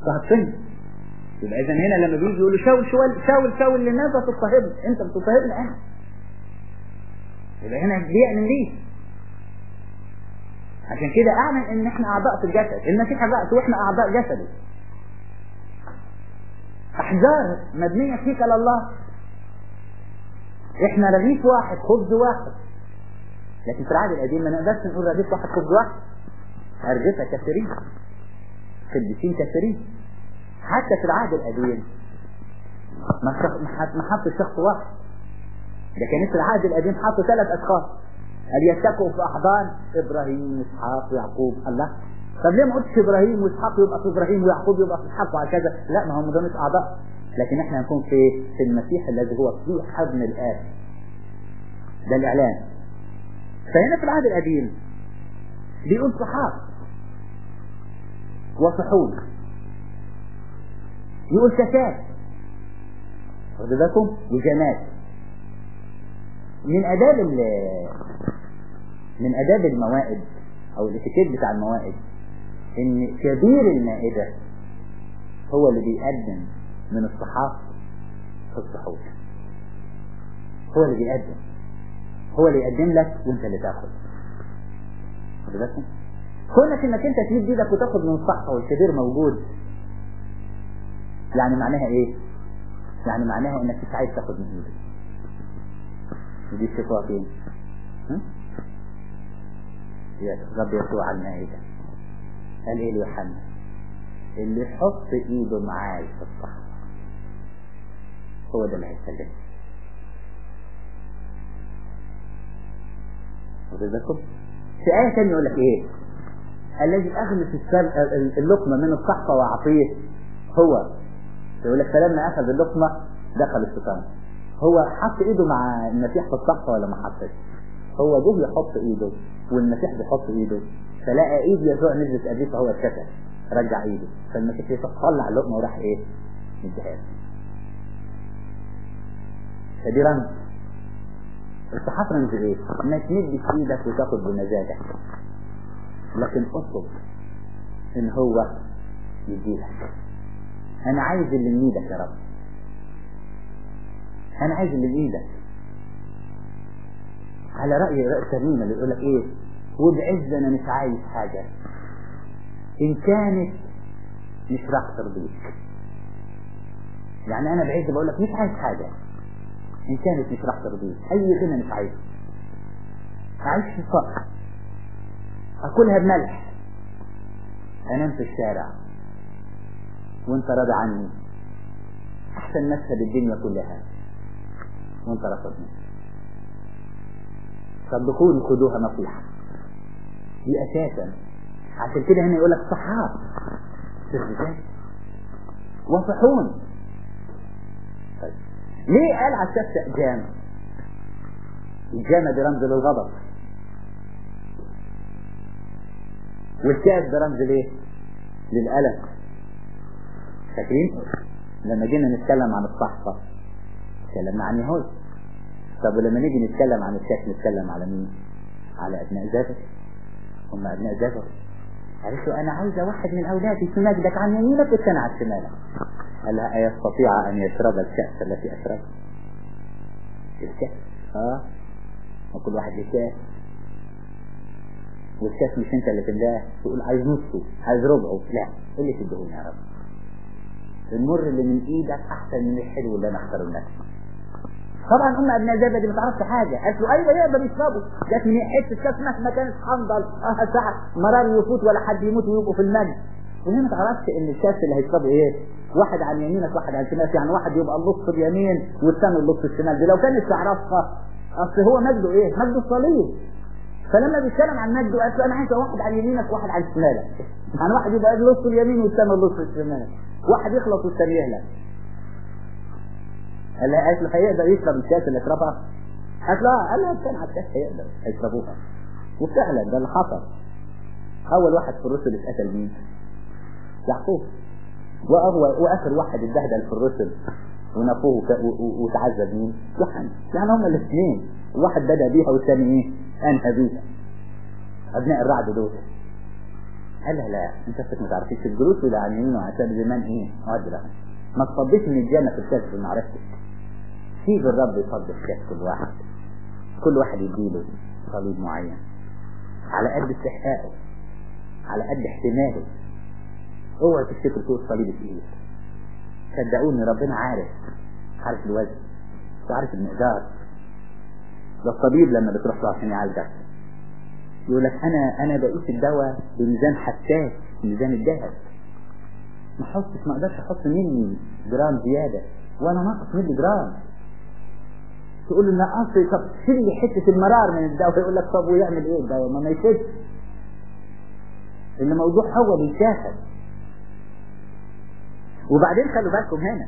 اضطهدتني يبقى اذا هنا لما بيجي يقولوا شاول شاول شاول شاول لماذا تضطهدني انت بتضطهدني انا يبقى هنا بيعلن ليه عشان كده اعلن ان احنا اعضاء في الجسد المسيح رأس واحنا اعضاء جسده احجار مبنية فيك على الله احنا رغيف واحد خبز واحد لكن في العهد القديم ما نقدرش نقول رغيف واحد خبز واحد ارجفة كثيرين قديسين كثيرين حتى في العهد القديم ما ما حطش شخص واحد ده كان في العهد القديم حطوا ثلاث اشخاص قال يتكئوا في احضان ابراهيم واسحاق ويعقوب الله طب ليه ما قلتش ابراهيم واسحاق يبقى في ابراهيم ويعقوب يبقى في اسحاق وهكذا لا ما هم دول اعضاء لكن احنا نكون في في المسيح الذي هو في حضن الاب ده الاعلان فهنا في العهد القديم بيقول صحاب وصحون يقول كساد واخد بالكم وجماد من اداب من اداب الموائد او الاتيكيت بتاع الموائد ان كبير المائدة هو اللي بيقدم من الصحاف في الصحوف هو اللي بيقدم هو اللي يقدم لك وانت اللي تاخد خد بالكم كونك انك انت تمد ايدك وتاخد من الصحفة والكبير موجود يعني معناها ايه يعني معناها انك مش عايز تاخد من ايدك ودي الشفاء فين يا رب يسوع على المائدة قال ايه ليوحنا اللي يحط ايده معاي في الصحفة هو ده اللي هيسلم وذلكم في آية ثانية يقول لك ايه الذي اغمس اللقمة من الصحفة واعطيه هو يقول لك فلما اخذ اللقمة دخل الشيطان هو حط ايده مع المسيح في الصحفة ولا ما حطش هو جه يحط ايده والمسيح بيحط ايده فلقى ايد يسوع نزلت قديه فهو اتكسر رجع ايده فالمسيح يسوع طلع اللقمة وراح ايه مديها فدي رمز الصحاف رمز ايه ما تمدش ايدك وتاخد بمزاجك لكن اطلب ان هو يديلك انا عايز اللي من ايدك يا رب انا عايز اللي من ايدك على رأي رأي الترنيمة اللي يقول لك ايه وبعز انا مش عايز حاجة ان كانت مش راح ترضيك يعني انا بعز بقول لك مش عايز حاجة ان كانت مش راح ترضيك اي غنى مش عايز اعيش في فقر اكلها بملح انام في الشارع وانت راضي عني احسن مكسب الدنيا كلها وانت رفضني صدقوني خدوها نصيحة دي اساسا عشان كده هنا يقول لك صحاب الرجال وصحون طيب ليه قال على الشفة جامع الجامع دي رمز للغضب والكاس ده رمز ليه للألم فاكرين لما جينا نتكلم عن الصحفة اتكلمنا عن يهود طب ولما نيجي نتكلم عن الكاس نتكلم على مين على ابناء زافر هم ابناء زافر قالت له انا عايزة واحد من اولادي في مجدك عن يمينك والثاني على شمالك قال لها ايستطيع ان يشرب الكأس التي اشرب الكأس اه وكل واحد له كاس والكاس مش انت اللي تملاه تقول عايز نصه عايز ربعه لا اللي تدهوني يا رب المر اللي من ايدك احسن من الحلو اللي انا اختاره لنفسي طبعا ام ابناء زبده دي ما تعرفش حاجه قالت له ايوه يقدر يشربوا جت من حته كاس مهما كانت حنظل اه ساعه مرار يفوت ولا حد يموت ويبقوا في المجد وهي ما تعرفش ان الكاس اللي هيشربه ايه واحد عن يمينك واحد عن شمالك يعني واحد يبقى النص اليمين والثاني النص الشمال دي لو كانت تعرفها اصل هو مجده ايه مجده الصليب فلما بيتكلم عن مجده قالت له انا عايز واحد عن يمينك وواحد عن شمالك يعني واحد يبقى نص اليمين والثاني نص الشمال واحد يخلص والثاني يهلك قال لها قالت له هيقدر يشرب الكاس اللي اشربها قالت له قال لها كان على الكاس هيقدر هيشربوها وفعلا ده اللي حصل اول واحد في الرسل اتقتل مين يعقوب وهو واخر واحد اتبهدل في الرسل ونفوه وتعذب مين يوحنا يعني هما الاثنين الواحد بدا بيها والثاني ايه انهى بيها ابناء الرعد دول قال لها لا انت اصلك ما تعرفيش الدروس ولا عن يمين وعن يسار زمان ايه اقعد ما تفضيش من الجنة في الكاس في معرفتك سيب الرب يفضل الكاس كل واحد كل واحد يديله صليب معين على قد استحقاقه على قد احتماله اوعى تفتكر تقول صليب تقيل صدقوني ربنا عارف عارف الوزن وعارف المقدار ده الطبيب لما بتروح له عشان يعالجك يقول لك انا انا بقيس الدواء بميزان حساس ميزان الذهب ما احطش ما اقدرش احط مني جرام زياده وانا ناقص ملي جرام تقول له نقص طب شيل لي حته المرار من الدواء يقول لك طب ويعمل ايه الدواء ما ما يشدش اللي موضوع هو بيشاهد وبعدين خلوا بالكم هنا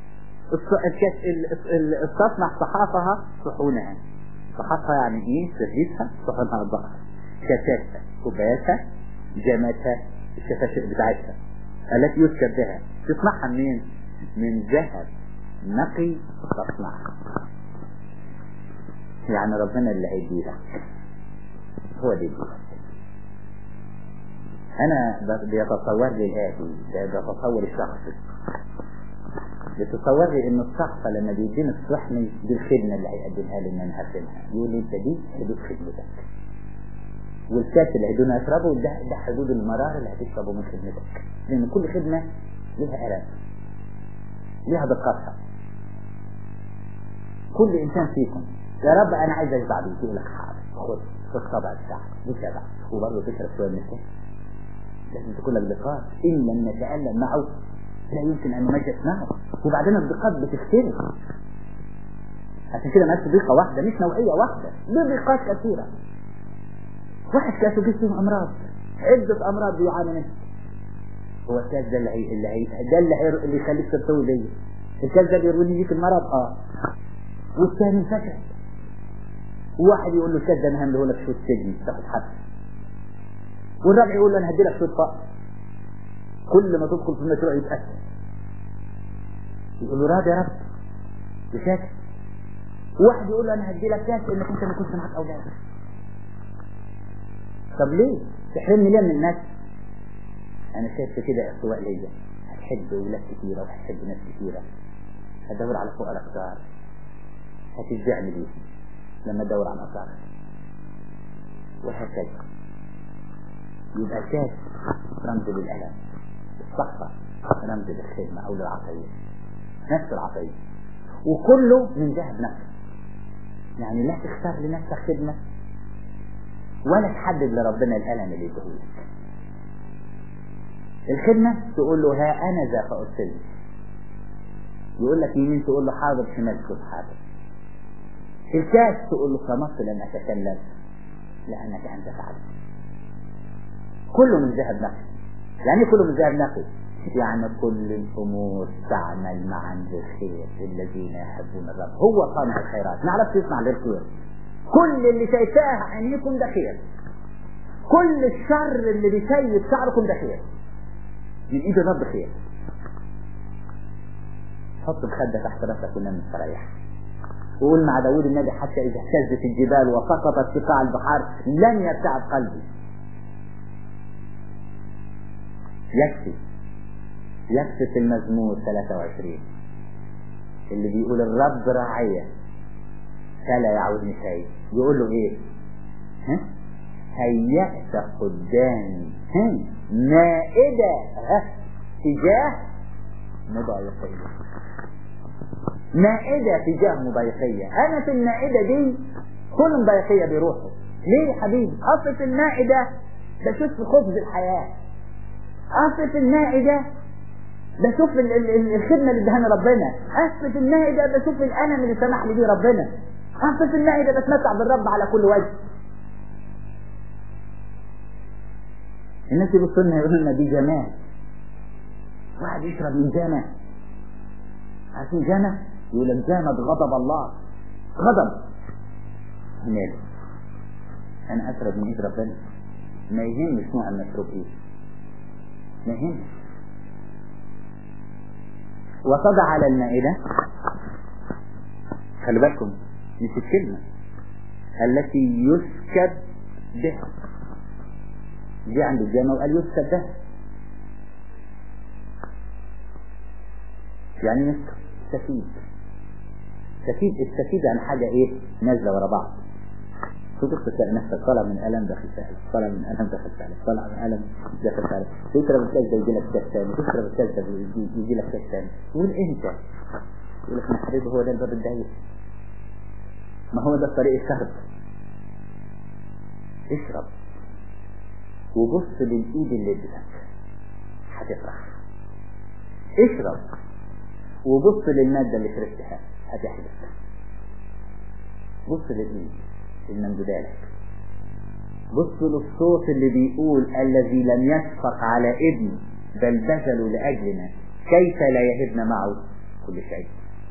التصنع صحافها صحونها صحافها يعني ايه سريسها صحونها الضغط كاساتها كوباياتها جاماتها الشفاشف بتاعتها التي يذكر بها تصنعها منين من ذهب نقي تصنعها يعني ربنا اللي هيديلك هو اللي يديلك انا بيتصور لي الاتي بيتصور الشخص بيتصور لي ان الشخص لما بيديني الصحني دي الخدمه اللي هيقدمها لي ان انا هخدمها يقول لي انت دي حدود خدمتك والكاس اللي هيدونا يشربه ده, ده حدود المرار اللي هتشربه من خدمتك لان كل خدمه لها الم لها دقتها كل انسان فيكم يا رب انا عايز اشبع بيك يقول لك حاضر خد خد طبع بتاعك وشبع وبرضه تشرب شويه من الكاس لازم تكون لك دقات ان لم نتالم معه لا يمكن ان نمجد معه وبعدين الدقات بتختلف عشان كده ما ضيقه واحده مش نوعيه واحده دي ضيقات كثيره واحد كاسه جسمه امراض عده امراض بيعاني منها هو الكاس ده اللي هي اللي هي ده اللي هي اللي يخليك ترتوي ليا الكاس ده بيروي يجيك المرض اه والثاني فشل وواحد يقول له الكاس ده انا همله لك شويه سجن تاخد حبس والرابع يقول له انا هدي لك شويه فقر كل ما تدخل في المشروع يتأثر يقول له راضي يا رب بشكل واحد يقول له انا هدي لك كاس انك انت ما كنتش معاك اولاد طب ليه تحرمني ليه من الناس انا شايف كده احتواء ليا هتحب ولاد كتيره وهتحب ناس كتيره هدور على فقراء كتار هتشجعني بيه لما ادور على اثار وهكذا يبقى الكاس رمز للالم الصحفه رمز للخدمه او للعطيه نفس العطيه وكله من ذهب نفسه يعني لا تختار لنفسك خدمه ولا تحدد لربنا الألم اللي يديهولك الخدمة تقول له ها أنا ذا فأرسلني يقول لك يمين تقول له حاضر شمال تقول حاضر الكاس تقول له صمت لن أتكلم لأنك أنت تعلم كله من ذهب نقي يعني كله من ذهب نقي يعني كل الأمور تعمل معا للخير للذين يحبون الرب هو صانع الخيرات نعرف يصنع للخير كل اللي شايفاه عينيكم ده خير كل الشر اللي بيسيب شعركم ده خير من ايد الرب خير حط الخدة تحت راسك ونام مستريح وقول مع داود النبي حتى إذا اهتزت الجبال وسقطت في قاع البحار لن يرتعب قلبي يكفي يكفي في المزمور 23 اللي بيقول الرب راعية فلا يعودني شيء يقول له ايه ها هيأت قدامي ها مائدة ها تجاه مضايقية مائدة تجاه مضايقية انا في المائدة دي كل مضايقية بيروحوا ليه يا حبيبي اصل في المائدة بشوف خبز الحياة اصل في المائدة بشوف الخدمة اللي ادهاني ربنا اصل في المائدة بشوف الالم اللي سمح لي بيه ربنا اصل في المائدة بتمتع بالرب على كل وجه الناس يبصوا لنا يقولوا لنا دي جمال واحد يشرب من جنة عارفين جنة يقول لك جنة غضب الله غضب ماله انا اشرب من ايد ربنا ما يهمش نوع المشروب ايه ما يهمش وتضع على المائدة خلي بالكم مش الكلمة التي يسكب بها جه عند الجامع وقال يسكت ده يعني يسكت استفيد استفيد استفيد عن حاجة ايه نازلة ورا بعض تدخل تلاقي نفسك طالع من ألم داخل سهل طالع من ألم داخل سهل طالع من ألم داخل سهل تشرب الكاس ده يجي لك كاس ثاني تشرب الكاس ده يجي لك كاس ثاني تقول انت يقول لك ما حبيبي هو ده الباب الضيق ما هو ده طريق الشرب اشرب وبص للإيد اللي ادتك هتفرح اشرب وبص للمادة اللي شربتها هتحدث بص للإيد الممدودالك بص للصوت اللي بيقول الذي لم يشفق على ابنه بل بذلوا لأجلنا كيف لا يهبنا معه كل شيء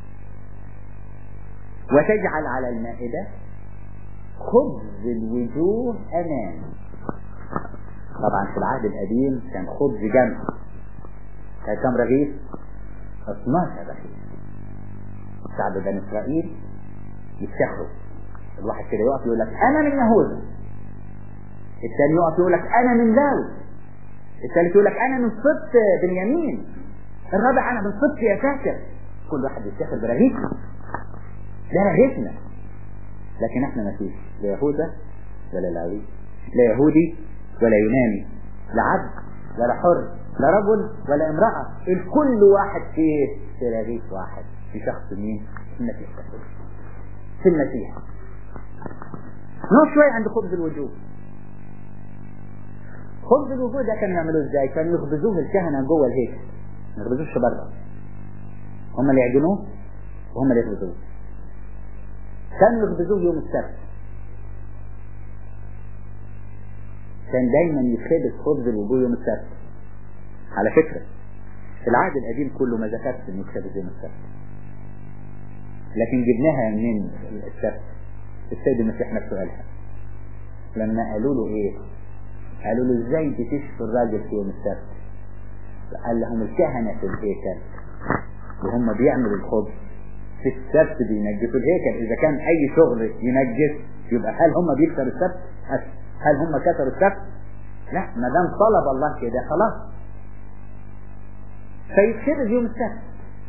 وتجعل على المائدة خبز الوجوه أمام طبعا في العهد القديم كان خبز جمع كان كم رغيف 12 رغيف شعب بني إسرائيل يفتخروا الواحد كده يقف يقول لك أنا من يهوذا الثاني يقف يقول لك أنا من لاوي الثالث يقول لك أنا من سبط بنيامين الرابع أنا من سبط يساكر كل واحد يفتخر برغيفه ده رغيفنا لكن احنا ما فيش لا يهوذا ولا لاوي لا يهودي ولا يوناني لا عبد ولا حر لا رجل ولا امرأة الكل واحد فيه في رغيف واحد في شخص مين في المسيح في المسيح نقف شوية عند خبز الوجوه خبز الوجوه ده كانوا يعملوه ازاي كانوا يخبزوه الكهنة جوه الهيكل ما يخبزوش بره هم اللي يعجنوه وهم اللي يخبزوه كانوا يخبزوه يوم السبت كان دايما يتخبز خبز الوجوه يوم السبت على فكرة العهد القديم كله ما ذكرش انه يتخبز يوم السبت لكن جبناها من السبت السيد المسيح نفسه قالها لما قالوا له ايه قالوا له ازاي بتشفي الراجل في يوم السبت قال لهم الكهنة في الهيكل وهم بيعملوا الخبز في السبت بينجسوا الهيكل اذا كان اي شغل ينجس يبقى هل هم بيكسروا السبت هل هم كسروا السبت لا ما دام طلب الله كده خلاص فيتخبز يوم السبت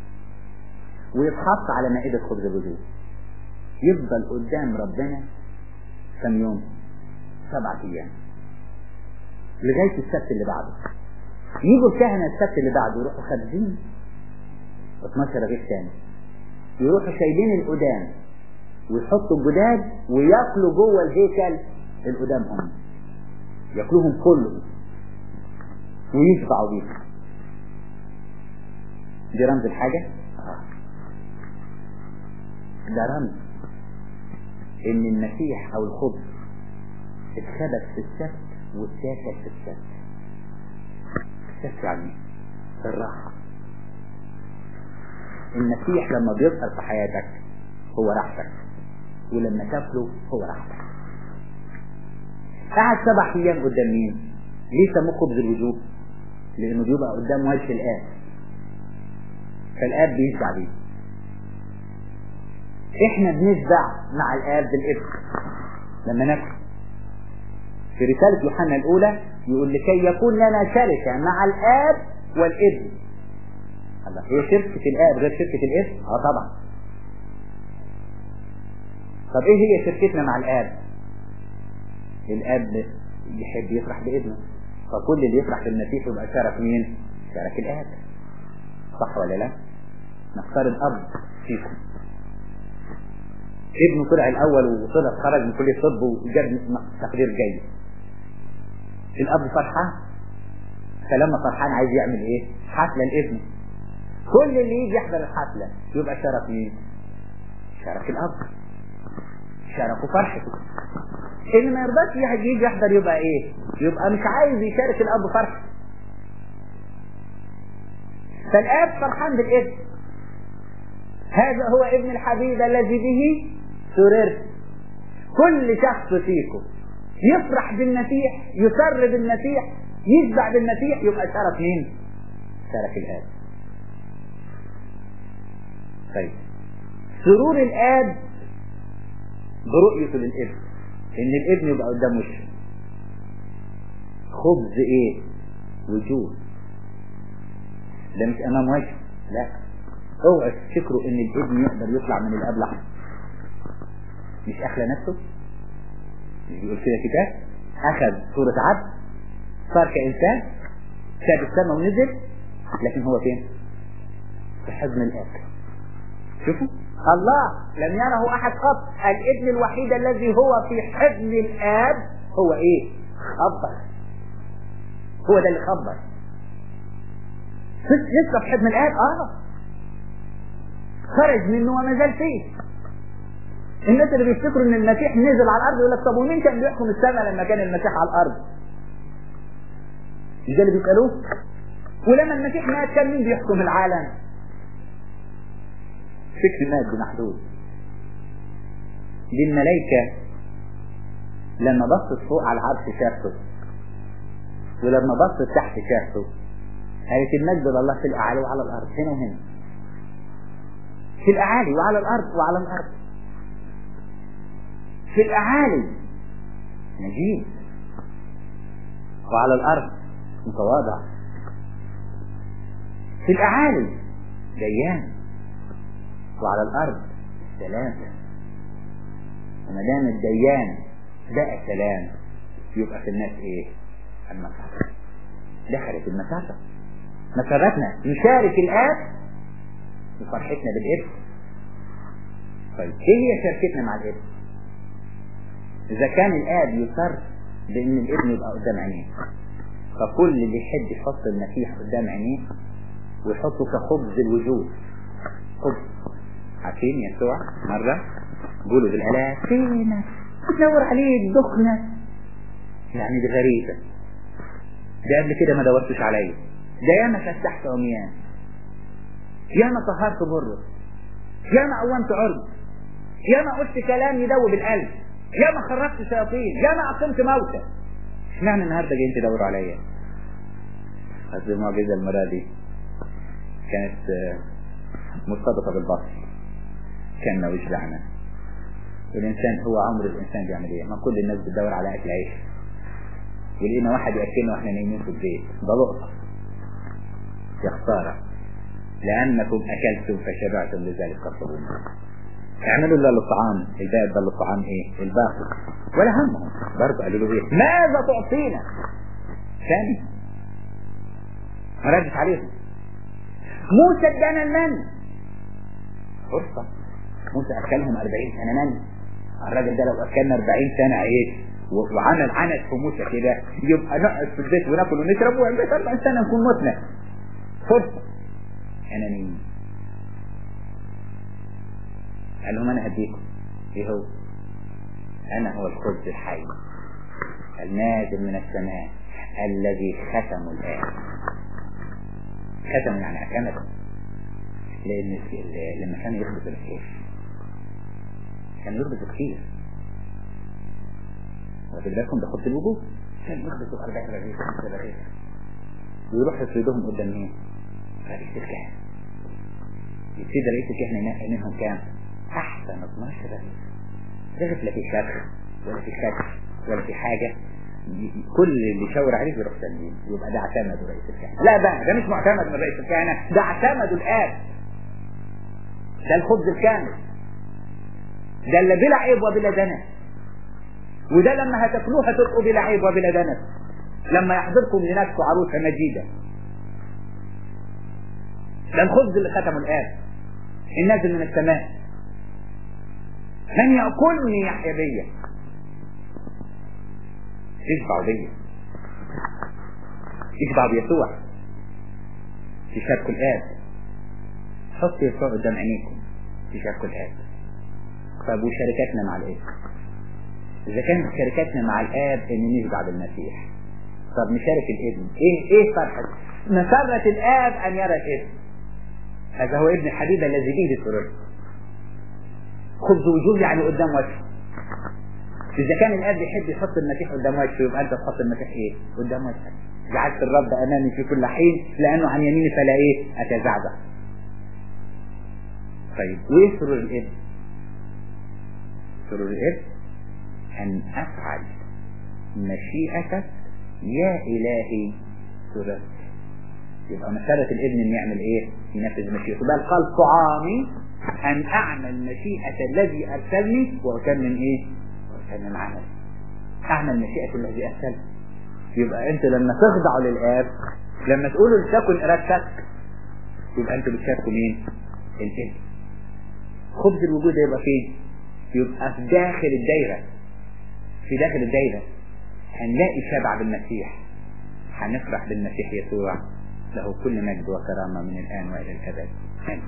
ويتحط على مائدة خبز الوجود يفضل قدام ربنا كم يوم سبعة ايام لغاية السبت اللي بعده يجوا الكهنة السبت اللي بعده يروحوا خابزين 12 رغيف تاني يروحوا شايلين القدام ويحطوا الجداد وياكلوا جوه الهيكل القدام هم ياكلوهم كله ويشبعوا بيهم دي رمز الحاجة ده رمز ان المسيح او الخبز اتخبز في السبت واتاكل في السبت السبت يعني الراحة المسيح لما بيظهر في حياتك هو راحتك ولما تاكله هو راحتك قعد سبع ايام قدام مين ليه سموه خبز الوجوه لانه بيبقى قدام وجه الاب فالاب بيشبع بيه احنا بنشبع مع الاب بالابن لما ناكل في رسالة يوحنا الأولى يقول لكي يكون لنا شركة مع الآب والابن الله هي شركة الآب غير شركة الابن؟ اه طبعا طب ايه هي شركتنا مع الآب؟ الآب يحب يفرح بابنه فكل اللي يفرح بالمسيح يبقى شرف مين؟ شرف الآب صح ولا لا؟ نختار الأب فيكم ابنه طلع الأول وطلع خرج من كلية الطب وجاب تقدير جيد الأب فرحان فلما فرحان عايز يعمل إيه؟ حفلة لابنه كل اللي يجي يحضر الحفلة يبقى شرف مين؟ شرف الأب شرفه فرحته اللي ما يرضاش يجي يحضر يبقى ايه يبقى مش عايز يشارك الاب فرحه فالاب فرحان بالابن هذا هو ابن الحبيب الذي به سررت كل شخص فيكم يفرح بالمسيح يسر بالمسيح يشبع بالمسيح يبقى شرف مين شرف الاب طيب سرور الاب برؤيته للابن ان الابن يبقى قدام وشه خبز ايه وجوه ده مش امام وجه لا اوعى تفتكروا ان الابن يقدر يطلع من الاب لحظه مش اخلى نفسه مش بيقول كده كتاب اخذ صورة عبد صار كانسان ساب السماء ونزل لكن هو فين في حضن الاب شوفوا الله لم يره احد قط الابن الوحيد الذي هو في حضن الاب هو ايه خبر هو ده اللي خبر لسه في حضن الاب اه خرج منه وما زال فيه الناس اللي بيفتكروا ان المسيح نزل على الارض يقول لك طب ومين كان بيحكم السماء لما كان المسيح على الارض مش ده اللي بيسالوه ولما المسيح مات كان مين بيحكم العالم فكر مات بمحدود دي الملائكة لما بصت فوق على العرش شافته ولما بصت تحت شافته قالت المجد لله في الاعالي وعلى الارض هنا وهنا في الاعالي وعلى الارض وعلى الارض في الاعالي نجيب وعلى الارض متواضع في الاعالي ديان وعلى الارض سلام وما دام الديان بقى سلام يبقى في الناس ايه المسافة دخلت المسافة مسافتنا نشارك الآب بفرحتنا بالابن طيب ايه هي شركتنا مع الابن اذا كان الاب يصر بان الابن يبقى قدام عينيه فكل اللي يحب يحط المسيح قدام عينيه ويحطه كخبز الوجود خبز عارفين يسوع مرة قولوا بالالاف فينا تدور عليك دخنة يعني دي غريبة ده قبل كده ما دورتش عليا ده ياما فتحت عميان ياما طهرت بره ياما قومت عرض ياما قلت كلام يدوب القلب ياما خرجت شياطين ياما أقمت موتى اشمعنى النهارده جايين تدوروا عليا هذه المعجزة المرة دي كانت مرتبطة بالبطن كان وجدعنا والإنسان هو عمر الإنسان بيعمل إيه؟ ما كل الناس بتدور على أكل عيش ولقينا واحد يأكلنا وإحنا نايمين في البيت ده لقطة يا خسارة لأنكم أكلتم فشبعتم لذلك قصرون اعملوا لله الطعام الباقي ده الطعام ايه الباقي ولا همهم برضه قالوا له ايه ماذا تعطينا ثاني ما ردش عليهم موسى ادانا المن فرصة موسى اكلهم 40 سنة من الراجل ده لو اكلنا 40 سنة عيش وعمل عنت في موسى كده يبقى نقعد في البيت وناكل ونشرب وعندنا 40 سنة نكون متنا فرصة انا مين قال لهم انا هديكم ايه هو انا هو الخبز الحي النازل من السماء الذي ختم الآن ختم يعني اعتمد لان لما كان يخبز الكيف كان يخبز كتير واخد بالكم ده خبز الوجود كان يخبزوا 40 رغيف 50 رغيف ويروح يفردهم قدام مين؟ رئيس الكهنة يبتدي رئيس الكهنة ينقي منهم كام؟ احسن 12 رغيف رغيف لا في شرخ ولا في خدش ولا في حاجة كل اللي يشاور عليه يروح سليم يبقى ده اعتمد رئيس الكهنة لا بقى ده مش معتمد من رئيس الكهنة ده اعتمد الآب ده الخبز الكامل ده اللي بلا عيب وبلا دنس وده لما هتاكلوه هتبقوا بلا عيب وبلا دنس لما يحضركم لنفسه عروسة مجيدة ده الخبز اللي ختمه الآب النازل من السماء من يأكلني يحيى بيا يشبع بيا يشبع بيسوع تشاركوا الآب حط يسوع قدام عينيكم تشاركوا الآب طب وشركتنا مع الآب إذا كانت شركتنا مع الآب إن نشبع بالمسيح طب نشارك الابن إيه إيه فرحة مسرة الآب أن يرى الابن هذا هو ابن الحبيب الذي به سررت خبز وجوه يعني قدام وجهه إذا كان الآب يحب يحط المسيح قدام وجهه يبقى أنت تحط المسيح إيه؟ قدام وجهك جعلت الرب أمامي في كل حين لأنه عن يميني فلا إيه؟ أتزعزع طيب وإيه سرور الابن؟ سرور الابن أن أفعل مشيئتك يا إلهي سررت يبقى مسألة الابن ان يعمل ايه ينفذ مشيئته بل قال طعامي ان اعمل مشيئة الذي ارسلني واتمم ايه واتمم عملي اعمل مشيئة الذي ارسلني يبقى انت لما تخضعوا للاب لما تقولوا لتكن ارادتك يبقى انتوا بتشاركوا مين الابن خبز الوجود يبقى فين يبقى في داخل الدايرة في داخل الدايرة هنلاقي شبع بالمسيح هنفرح بالمسيح يسوع له كل مجد وكرامة من الآن وإلى الأبد آمين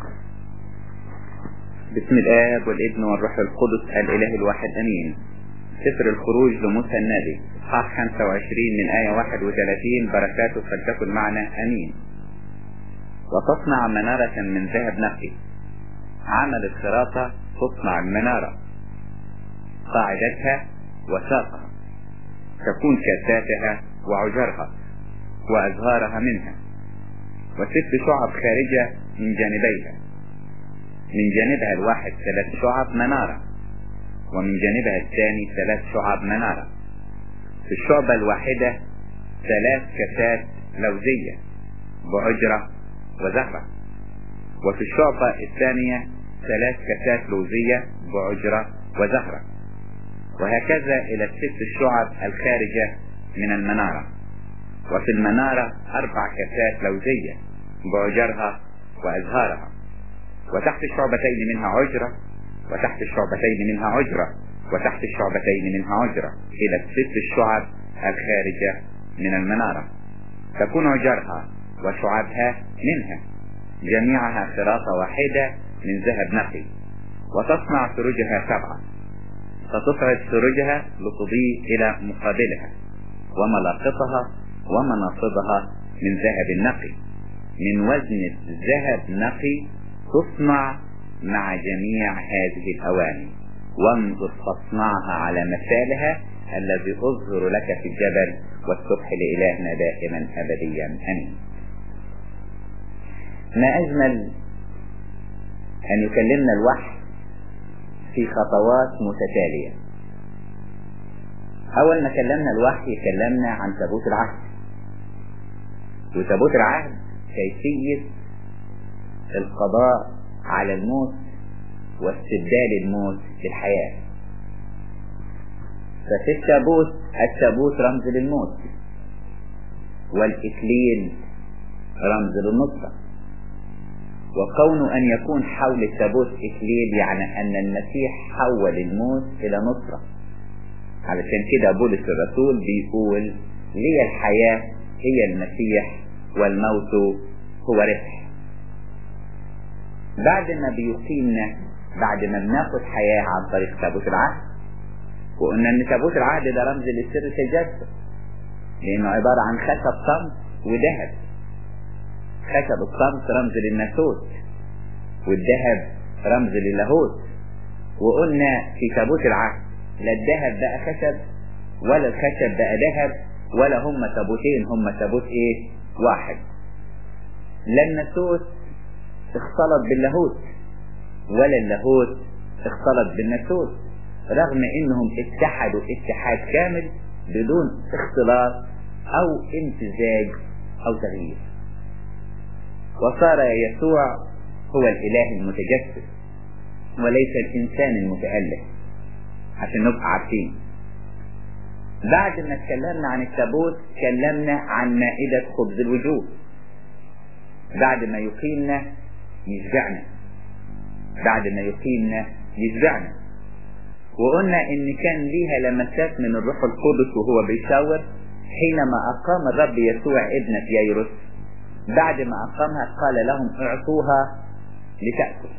بسم الآب والابن والروح القدس الإله الواحد أمين سفر الخروج لموسى النبي إصحاح 25 من آية 31 بركاته فلتكن معنا أمين وتصنع منارة من ذهب نقي عمل الخراطة تصنع المنارة قاعدتها وساقها تكون كاساتها وعجرها وأزهارها منها وست شعب خارجة من جانبيها من جانبها الواحد ثلاث شعب منارة ومن جانبها الثاني ثلاث شعب منارة في الشعبة الواحدة ثلاث كاسات لوزية بعجرة وزهرة وفي الشعبة الثانية ثلاث كاسات لوزية بعجرة وزهرة وهكذا إلى الست الشعب الخارجة من المنارة وفي المنارة أربع كاسات لوزية بعجرها وأزهارها وتحت الشعبتين منها عجرة وتحت الشعبتين منها عجرة وتحت الشعبتين منها عجرة إلى الست الشعب الخارجة من المنارة تكون عجرها وشعبها منها جميعها خراطة واحدة من ذهب نقي وتصنع سروجها سبعة فتصعد سروجها لتضيء إلى مقابلها وملاقطها ومناصبها من ذهب نقي من وزن ذهب نقي تصنع مع جميع هذه الأواني وانظر فاصنعها على مثالها الذي أظهر لك في الجبل والصبح لإلهنا دائما أبديا أمين ما أجمل أن يكلمنا الوحي في خطوات متتالية أول ما كلمنا الوحي كلمنا عن تابوت العهد وتابوت العهد كيفية القضاء على الموت واستبدال الموت بالحياة ففي التابوت التابوت رمز للموت والإكليل رمز للنصرة وكون أن يكون حول التابوت إكليل يعني أن المسيح حول الموت إلى نصرة علشان كده بولس الرسول بيقول لي الحياة هي المسيح والموت هو ربح بعد ما بيقيمنا بعد ما بناخد حياة عن طريق تابوت العهد وقلنا ان تابوت العهد ده رمز للسر تجسد لانه عبارة عن خشب صمت وذهب خشب الصمت رمز للناسوت والذهب رمز للاهوت وقلنا في تابوت العهد لا الذهب بقى خشب ولا الخشب بقى ذهب ولا هم تابوتين هم تابوت ايه واحد لا الناسوت اختلط باللاهوت ولا اللاهوت اختلط بالناسوت رغم انهم اتحدوا اتحاد كامل بدون اختلاط او امتزاج او تغيير وصار يسوع هو الاله المتجسد وليس الانسان المتأله عشان نبقى عارفين بعد ما اتكلمنا عن التابوت اتكلمنا عن مائدة خبز الوجوه بعد ما يقيمنا يشبعنا بعد ما يقيمنا يشبعنا وقلنا ان كان ليها لمسات من الروح القدس وهو بيشاور حينما اقام الرب يسوع ابنة ييروس بعد ما اقامها قال لهم اعطوها لتأكل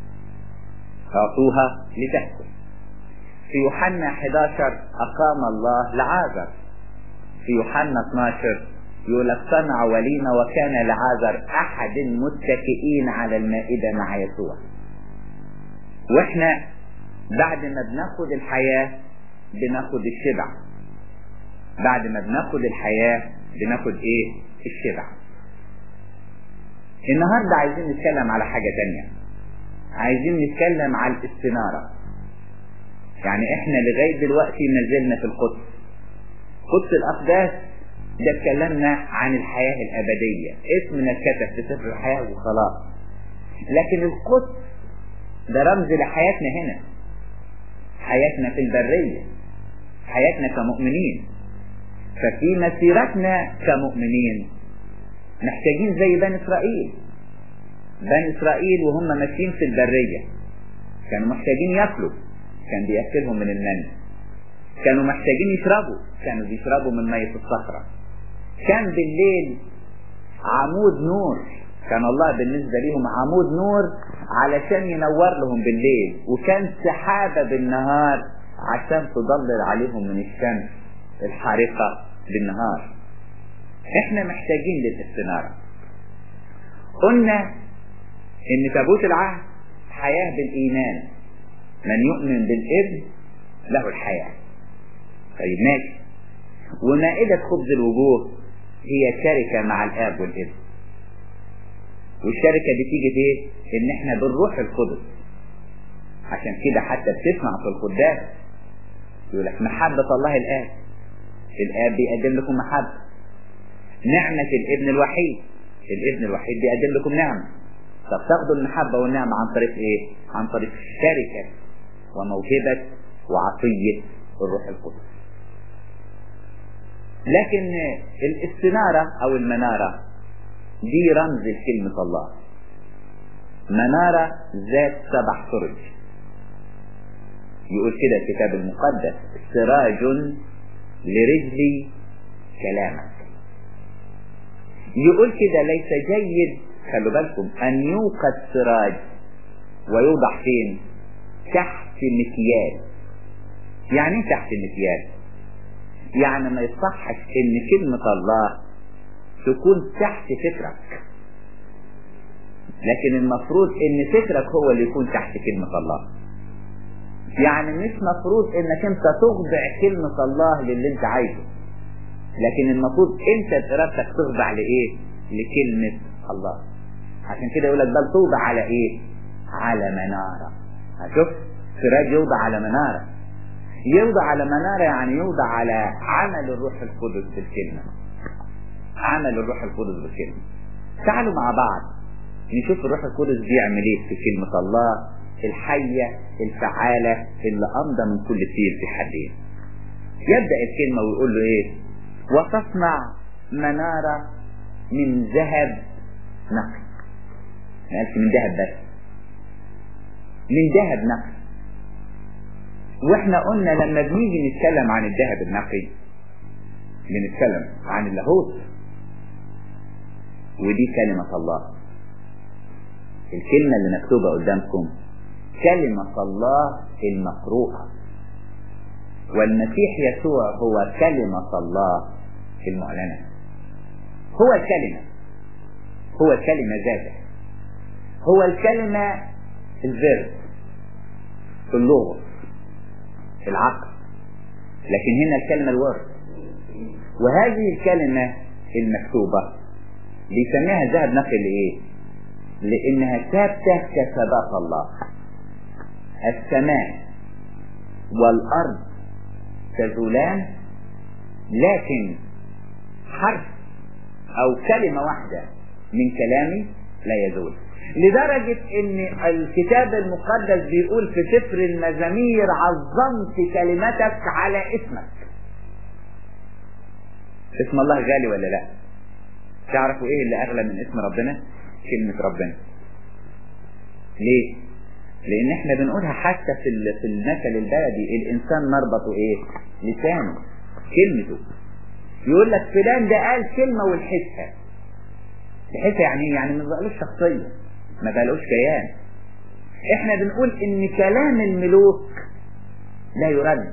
اعطوها لتأكل في يوحنا 11 اقام الله لعازر في يوحنا 12 يقول لك صنع وليمة وكان لعازر احد المتكئين على المائدة مع يسوع واحنا بعد ما بناخد الحياة بناخد الشبع بعد ما بناخد الحياة بناخد ايه الشبع النهاردة عايزين نتكلم على حاجة تانية عايزين نتكلم على الاستنارة يعني احنا لغاية دلوقتي ما زلنا في القدس قدس الاقداس ده اتكلمنا عن الحياة الأبدية اسمنا اتكتب في سفر الحياة وخلاص لكن القدس ده رمز لحياتنا هنا حياتنا في البرية حياتنا كمؤمنين ففي مسيرتنا كمؤمنين محتاجين زي بني إسرائيل بني إسرائيل وهم ماشيين في البرية كانوا محتاجين ياكلوا كان بيأكلهم من المن كانوا محتاجين يشربوا كانوا بيشربوا من مية الصخرة كان بالليل عمود نور كان الله بالنسبة لهم عمود نور علشان ينور لهم بالليل وكان سحابة بالنهار عشان تضلل عليهم من الشمس الحارقة بالنهار احنا محتاجين للاستنارة قلنا ان تابوت العهد حياة بالايمان من يؤمن بالابن له الحياة طيب ماشي ومائدة خبز الوجوه هي شركة مع الاب والابن والشركة دي تيجي ايه ان احنا بالروح القدس عشان كده حتى بتسمع في القداس يقول لك محبة الله الآب الآب بيقدم لكم محبة نعمة الابن الوحيد الابن الوحيد بيقدم لكم نعمة طب تاخدوا المحبة والنعمة عن طريق ايه عن طريق الشركة وموهبة وعطية الروح القدس لكن الاستنارة او المنارة دي رمز لكلمة الله منارة ذات سبع سرج يقول كده الكتاب المقدس سراج لرجلي كلامك يقول كده ليس جيد خلوا بالكم ان يوقد سراج ويوضع فين تحت مكيال يعني ايه تحت مكيال يعني ما يصحش ان كلمة الله تكون تحت فكرك لكن المفروض ان فكرك هو اللي يكون تحت كلمة الله يعني مش مفروض انك انت تخضع كلمة الله للي انت عايزه لكن المفروض انت بارادتك تخضع لايه لكلمة الله عشان كده يقول لك بل توضع على ايه على منارة هشوف سراج يوضع على منارة يوضع على منارة يعني يوضع على عمل الروح القدس بالكلمة عمل الروح القدس بالكلمة تعالوا مع بعض نشوف الروح القدس بيعمل ايه في كلمة الله الحية الفعالة اللي أمضى من كل سير في حدين يبدأ الكلمة ويقول له ايه وتصنع منارة من ذهب نقي ما قالش من ذهب بس من ذهب نقي واحنا قلنا لما بنيجي نتكلم عن الذهب النقي بنتكلم عن اللاهوت ودي كلمة الله الكلمة اللي مكتوبة قدامكم كلمة الله المقروءة والمسيح يسوع هو كلمة الله المعلنة هو الكلمة هو الكلمة ذاته هو الكلمة الفيرب اللغة العقل لكن هنا الكلمة الورد وهذه الكلمة المكتوبة بيسميها ذهب نقي لإيه لأنها ثابتة كثبات الله السماء والأرض تزولان لكن حرف أو كلمة واحدة من كلامي لا يزول لدرجة ان الكتاب المقدس بيقول في سفر المزامير عظمت كلمتك على اسمك اسم الله غالي ولا لا تعرفوا ايه اللي اغلى من اسم ربنا كلمة ربنا ليه لان احنا بنقولها حتى في في المثل البلدي الانسان مربطه ايه لسانه كلمته يقول لك فلان ده قال كلمة والحسها الحسها يعني ايه يعني ما بقالوش شخصية ما بقالوش كيان احنا بنقول ان كلام الملوك لا يرد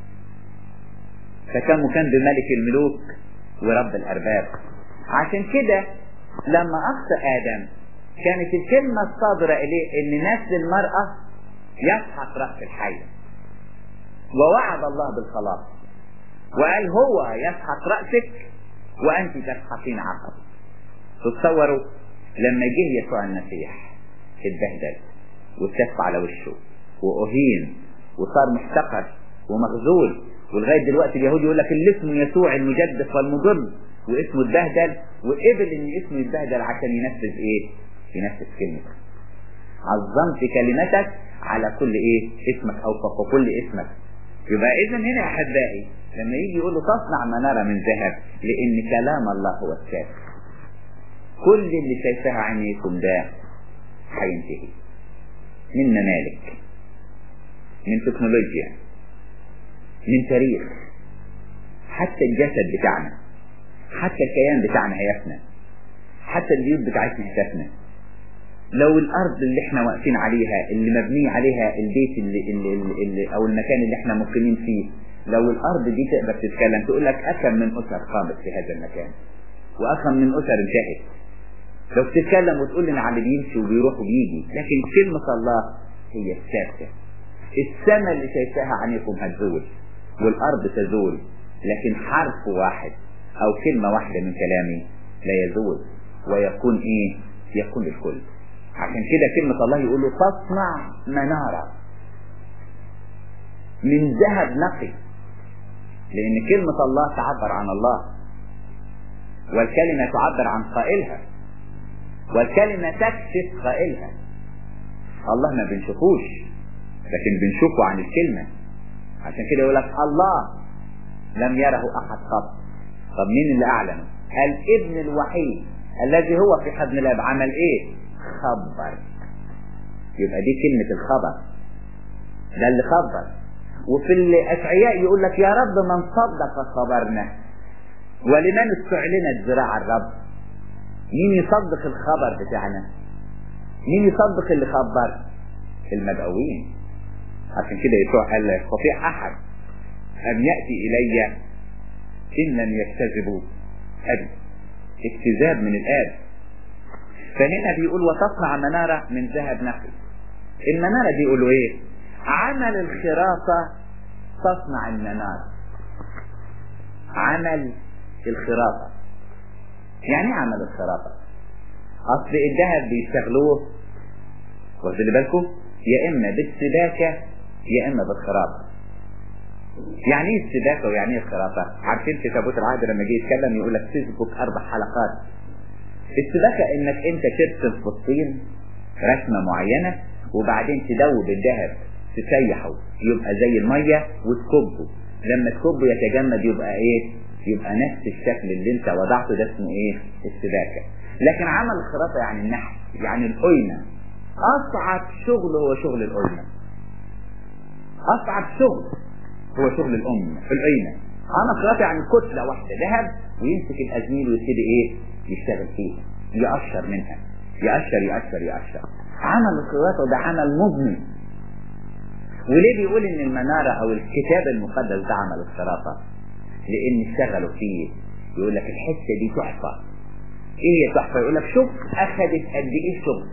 فكم كان بملك الملوك ورب الارباب عشان كده لما اخطأ ادم كانت الكلمة الصادرة اليه ان نسل المرأة يسحق رأس الحي ووعد الله بالخلاص وقال هو يسحق رأسك وانت تسحقين عقبه تتصوروا لما جه يسوع المسيح اتبهدل واتف على وشه واهين وصار محتقر ومخذول ولغايه دلوقتي اليهود يقول لك اللي اسمه يسوع المجدف والمضل واسمه اتبهدل وقبل ان اسمه يتبهدل عشان ينفذ ايه ينفذ كلمته عظمت كلمتك على كل ايه اسمك او فوق كل اسمك يبقى اذا هنا يا احبائي لما يجي يقول له تصنع منارة من ذهب لان كلام الله هو الكافي كل اللي شايفها عينيكم ده هينتهي من ممالك من تكنولوجيا من تاريخ حتى الجسد بتاعنا حتى الكيان بتاعنا هيفنى حتى البيوت بتاعتنا هتفنى لو الارض اللي احنا واقفين عليها اللي مبني عليها البيت اللي, اللي, اللي, اللي او المكان اللي احنا مقيمين فيه لو الارض دي تقدر تتكلم تقول لك اكم من اسر قامت في هذا المكان واكم من اسر انتهت لو بتتكلم وتقول لنا على اللي بيمشي وبيروح وبيجي لكن كلمة الله هي الثابتة السماء اللي شايفاها عنيكم هتزول والارض تزول لكن حرف واحد او كلمة واحدة من كلامي لا يزول ويكون ايه يكون الكل عشان كده كلمة الله يقول له تصنع منارة من ذهب نقي لان كلمة الله تعبر عن الله والكلمة تعبر عن قائلها والكلمة تكشف قائلها الله ما بنشوفوش لكن بنشوفه عن الكلمة عشان كده يقول لك الله لم يره احد قط طب مين اللي اعلنه الابن الوحيد الذي هو في حضن الاب عمل ايه خبر يبقى دي كلمة الخبر ده اللي خبر وفي الاشعياء يقول لك يا رب من صدق خبرنا ولمن استعلنت ذراع الرب مين يصدق الخبر بتاعنا مين يصدق اللي خبر المدعوين عشان كده يسوع قال لا يستطيع احد ان ياتي الي ان لم يكتذبوا ابي اكتذاب من الاب فهنا بيقول وتصنع منارة من ذهب نقي المنارة دي يقولوا ايه عمل الخرافة تصنع المنارة عمل الخرافة يعني ايه عمل الخرافة اصل الذهب بيشتغلوه واخد بالكم يا اما بالسباكة يا اما بالخرافة يعني ايه السباكة ويعني ايه الخرافة عارفين في تابوت العهد لما جه يتكلم يقول لك تسبك اربع حلقات السباكة انك انت ترسم في الطين رسمة معينة وبعدين تدوب الذهب تسيحه يبقى زي المية وتكبه لما تكبه يتجمد يبقى ايه يبقى نفس الشكل اللي انت وضعته ده اسمه ايه السباكة لكن عمل الخرافة يعني النحت يعني القيمة اصعب شغل هو شغل القيمة اصعب شغل هو شغل الام القيمة عمل الخرافة يعني كتلة واحدة ذهب ويمسك الازميل ويبتدي ايه يشتغل فيها يقشر منها يقشر يقشر يقشر عمل الخرافة ده عمل مبني وليه بيقول ان المنارة او الكتاب المقدس ده عمل الخرافة لان اشتغلوا فيه يقول لك الحته دي تحفه ايه هي تحفه يقول لك شوف اخذت قد ايه شغل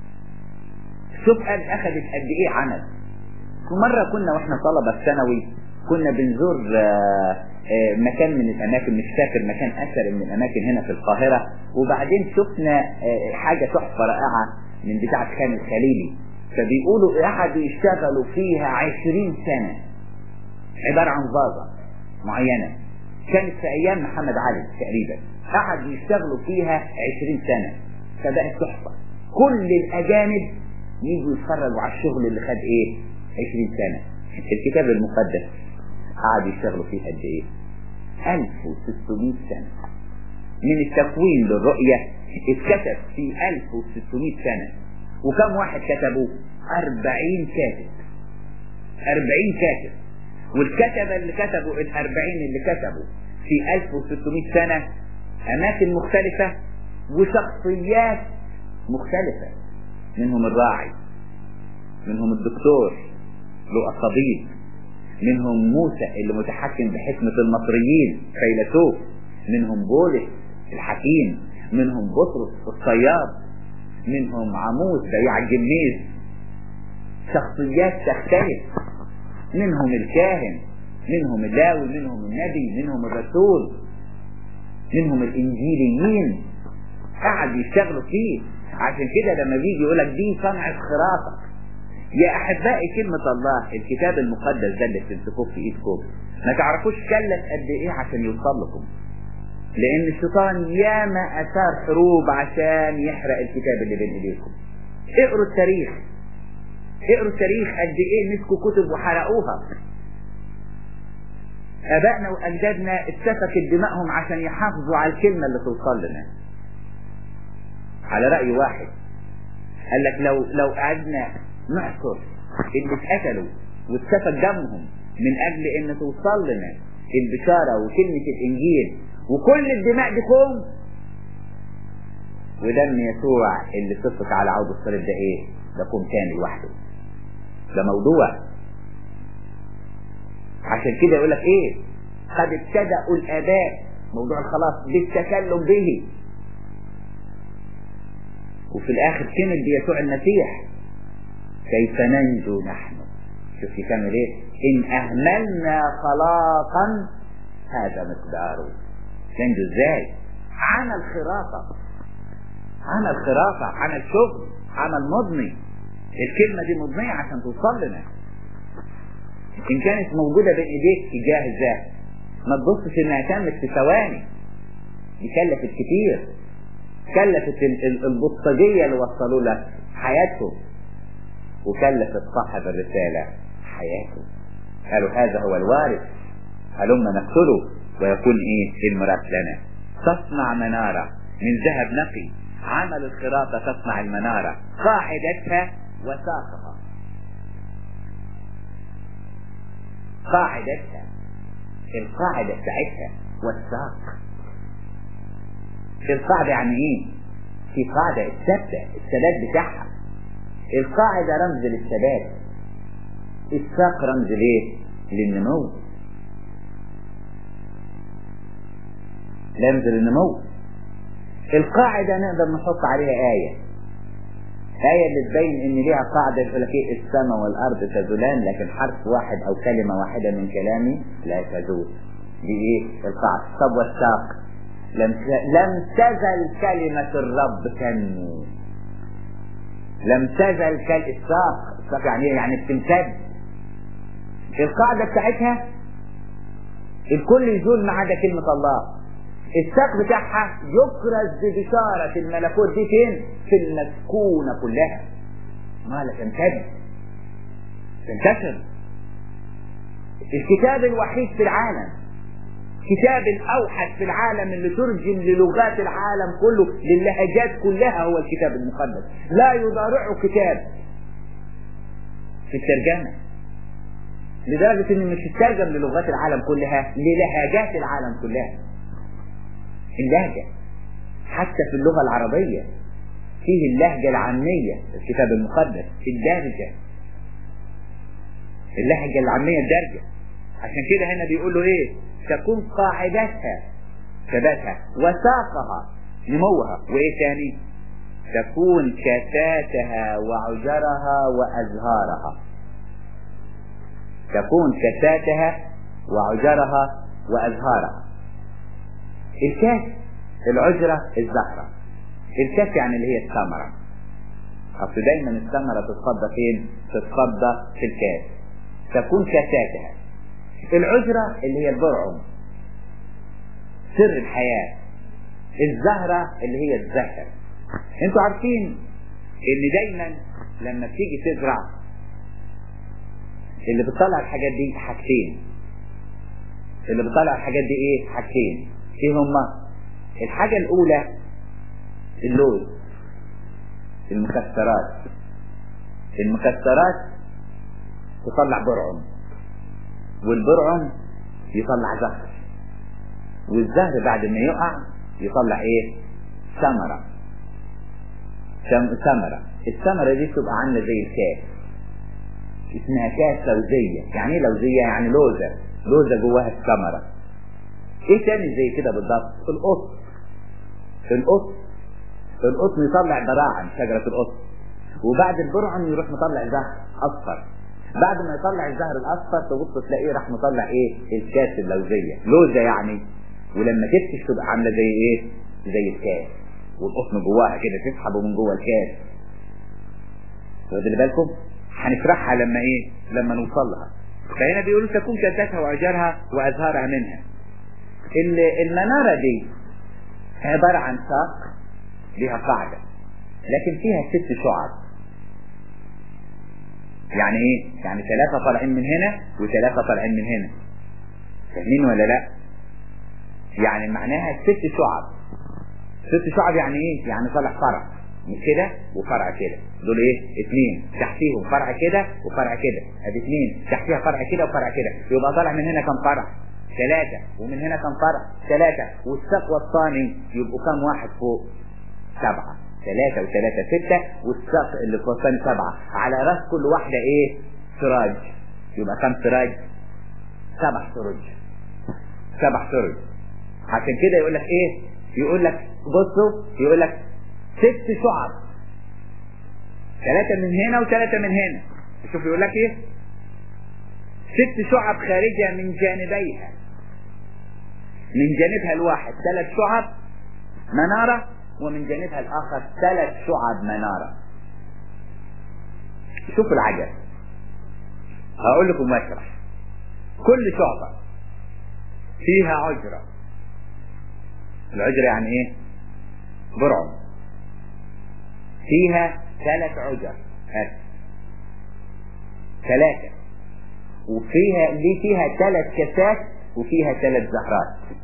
شوف قد اخذت قد ايه عمل ومره كنا واحنا طلبه في ثانوي كنا بنزور آآ آآ مكان من الاماكن مش فاكر مكان اثر من الاماكن هنا في القاهره وبعدين شفنا حاجه تحفه رائعه من بتاعه خان الخليلي فبيقولوا قعدوا يشتغلوا فيها عشرين سنه عباره عن فازه معينة كانت في ايام محمد علي تقريبا قعد يشتغلوا فيها عشرين سنة فبقت تحفة كل الاجانب يجوا يتفرجوا على الشغل اللي خد ايه عشرين سنة الكتاب المقدس قعد يشتغلوا فيه قد ايه 1600 سنة من التكوين للرؤية اتكتب في 1600 سنة وكم واحد كتبوه 40 كاتب 40 كاتب والكتبة اللي كتبوا الأربعين اللي كتبوا في 1600 سنة أماكن مختلفة وشخصيات مختلفة منهم الراعي منهم الدكتور له الطبيب منهم موسى اللي متحكم بحكمة المصريين فيلسوف منهم بولس الحكيم منهم بطرس الصياد منهم عموس بياع الجميز شخصيات تختلف منهم الكاهن منهم اللاوي منهم النبي منهم الرسول منهم الانجيليين قعد يشتغلوا فيه عشان كده لما بيجي يقول لك دي صنعة خرافة يا احبائي كلمة الله الكتاب المقدس ده اللي بتمسكوه في ايدكم ما تعرفوش كلف قد ايه عشان يوصل لكم لان الشيطان ياما اثار حروب عشان يحرق الكتاب اللي بين ايديكم اقروا التاريخ اقروا التاريخ قد ايه مسكوا كتب وحرقوها ابائنا واجدادنا اتسفكت دمائهم عشان يحافظوا على الكلمة اللي توصل لنا على رأي واحد قال لك لو لو قعدنا نعصر اللي اتقتلوا واتسفك دمهم من اجل ان توصل لنا البشارة وكلمة الانجيل وكل الدماء دي كوم ودم يسوع اللي سفك على عود الصليب ده ايه ده كوم تاني لوحده ده موضوع عشان كده يقول لك ايه قد ابتدأوا الاباء موضوع الخلاص بالتكلم به وفي الاخر كمل بيسوع المسيح كيف ننجو نحن شوف يكمل ايه ان اهملنا خلاقا هذا مقداره ننجو ازاي عمل خرافة عمل خرافة عمل شغل عمل مضني الكلمة دي مضنية عشان توصل لنا ان كانت موجودة بين ايديك جاهزة ما تبصش انها تمت في ثواني دي كلفت كتير كلفت البطاجية اللي وصلوا لك حياتهم وكلفت صاحب الرسالة حياته قالوا هذا هو الوارث هلما نقتله ويكون ايه المراد لنا تصنع منارة من ذهب نقي عمل الخراطة تصنع المنارة قاعدتها وساقها قاعدتها القاعدة بتاعتها والساق القاعدة يعني ايه في قاعدة الثابتة الثبات بتاعها القاعدة رمز للثبات الساق رمز ليه للنمو رمز للنمو القاعدة نقدر نحط عليها آية آية اللي تبين إن ليها قاعدة يقول لك إيه السماء والأرض تزولان لكن حرف واحد أو كلمة واحدة من كلامي لا تزول دي إيه القاعدة طب والساق لم لم تزل كلمة الرب تنمو لم تزل كل الساق الساق يعني ايه يعني بتمتد القاعدة بتاعتها الكل يزول ما عدا كلمة الله الساق بتاعها يكرز ببشارة الملكوت دي فين في المسكونة كلها ما لا تمتد تنتشر الكتاب الوحيد في العالم كتاب الأوحد في العالم اللي ترجم للغات العالم كله للهجات كلها هو الكتاب المقدس لا يضارعه كتاب في الترجمة لدرجة ان مش تترجم للغات العالم كلها للهجات العالم كلها اللهجة حتى في اللغة العربية فيه اللهجة العامية الكتاب المقدس الدارجة اللهجة العامية الدارجة عشان كده هنا بيقول له ايه تكون قاعدتها ثباتها وساقها نموها وايه تاني تكون كساتها وعجرها وازهارها تكون كساتها وعجرها وازهارها الكاس العجرة الزهرة الكاس يعني اللي هي الثمرة اصل دايما الثمرة تتفضى فين تتفضى في الكاس تكون كساتها العجرة اللي هي البرعم سر الحياة الزهرة اللي هي الزهر انتوا عارفين ان دايما لما بتيجي تزرع اللي بتطلع الحاجات دي حاجتين اللي بتطلع الحاجات دي ايه حاجتين ايه هما الحاجة الاولى اللوز المكسرات المكسرات تطلع برعم والبرعم يطلع زهر والزهر بعد ما يقع يطلع ايه ثمرة ثمرة الثمرة دي تبقى عاملة زي الكاس اسمها كاس لوزية يعني ايه لوزية يعني لوزة لوزة جواها الثمرة ايه تاني زي كده بالضبط القط القط القطن يطلع براعم شجرة القطن وبعد البرعم يروح مطلع زهر اصفر بعد ما يطلع الزهر الاصفر تبص تلاقيه راح مطلع ايه الكاس اللوزية لوزة يعني ولما تفتش تبقى عاملة زي ايه زي الكاس والقطن جواها كده تسحبه من جوه الكاس واخدين بالكم هنشرحها لما ايه لما نوصل لها فهنا بيقولوا تكون كاساتها واجارها وازهارها منها المنارة دي عبارة عن ساق لها قاعدة لكن فيها ست شعب يعني ايه يعني ثلاثة طالعين من هنا وثلاثة طالعين من هنا فاهمين ولا لا يعني معناها ست شعب ست شعب يعني ايه يعني طالع فرع من كده وفرع كده دول ايه اثنين تحتيهم فرع كده وفرع كده ادي اثنين تحتيها فرع كده وفرع كده يبقى طالع من هنا كم فرع ثلاثة ومن هنا كم فرع ثلاثة والساق والصاني يبقوا كم واحد فوق سبعة ثلاثة وثلاثة ستة والساق اللي فوق الثاني سبعة على راس كل واحدة ايه سراج يبقى كم سراج سبع سراج سبع سراج عشان كده يقول لك ايه يقول لك بصوا يقول لك ست شعب ثلاثة من هنا وثلاثة من هنا شوف يقول لك ايه ست شعب خارجة من جانبيها من جانبها الواحد ثلاث شعب منارة ومن جانبها الآخر ثلاث شعب منارة شوفوا العجب هقول لكم واشرح كل شعبة فيها عجرة العجرة يعني ايه برعم فيها ثلاث عجر هات ثلاثة وفيها دي فيها ثلاث كاسات وفيها ثلاث زهرات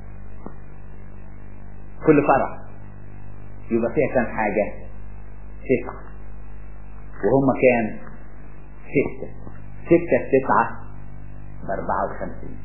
كل فرع يبقى فيها كام حاجة تسعة وهم كام ستة ستة في تسعة بأربعة وخمسين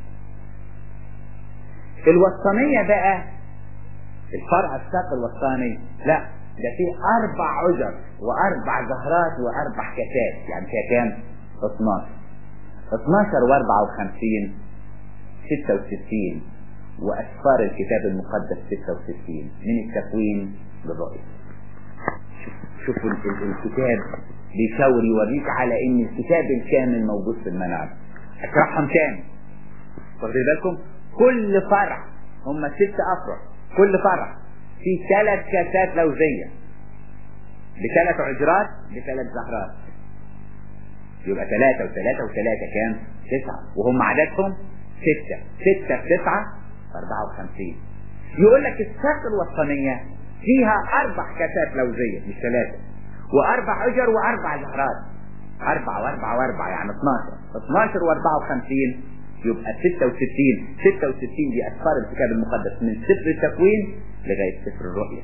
الوسطانية بقى الفرع الساق الوسطاني لا ده فيه أربع عجر وأربع زهرات وأربع كاسات يعني فيها كام 12 12 و54 66 وأسفار الكتاب المقدس 66 من التكوين للرؤية شوفوا الكتاب بيشاور يوريك على ان الكتاب الكامل موجود في المنار اشرحهم تاني واخدين بالكم كل فرع هم ست افرع كل فرع في ثلاث كاسات لوزيه بثلاث عجرات بثلاث زهرات يبقى ثلاثة وثلاثة وثلاثة كام؟ تسعة وهم عددهم ستة ستة في تسعة أربعة وخمسين يقول لك الساق الوسطانية فيها أربع كاسات لوزية مش ثلاثة وأربع عجر وأربع زهرات أربعة وأربعة وأربعة يعني 12 12 وأربعة وخمسين يبقى 66 66 دي أسفار الكتاب المقدس من سفر التكوين لغاية سفر الرؤيا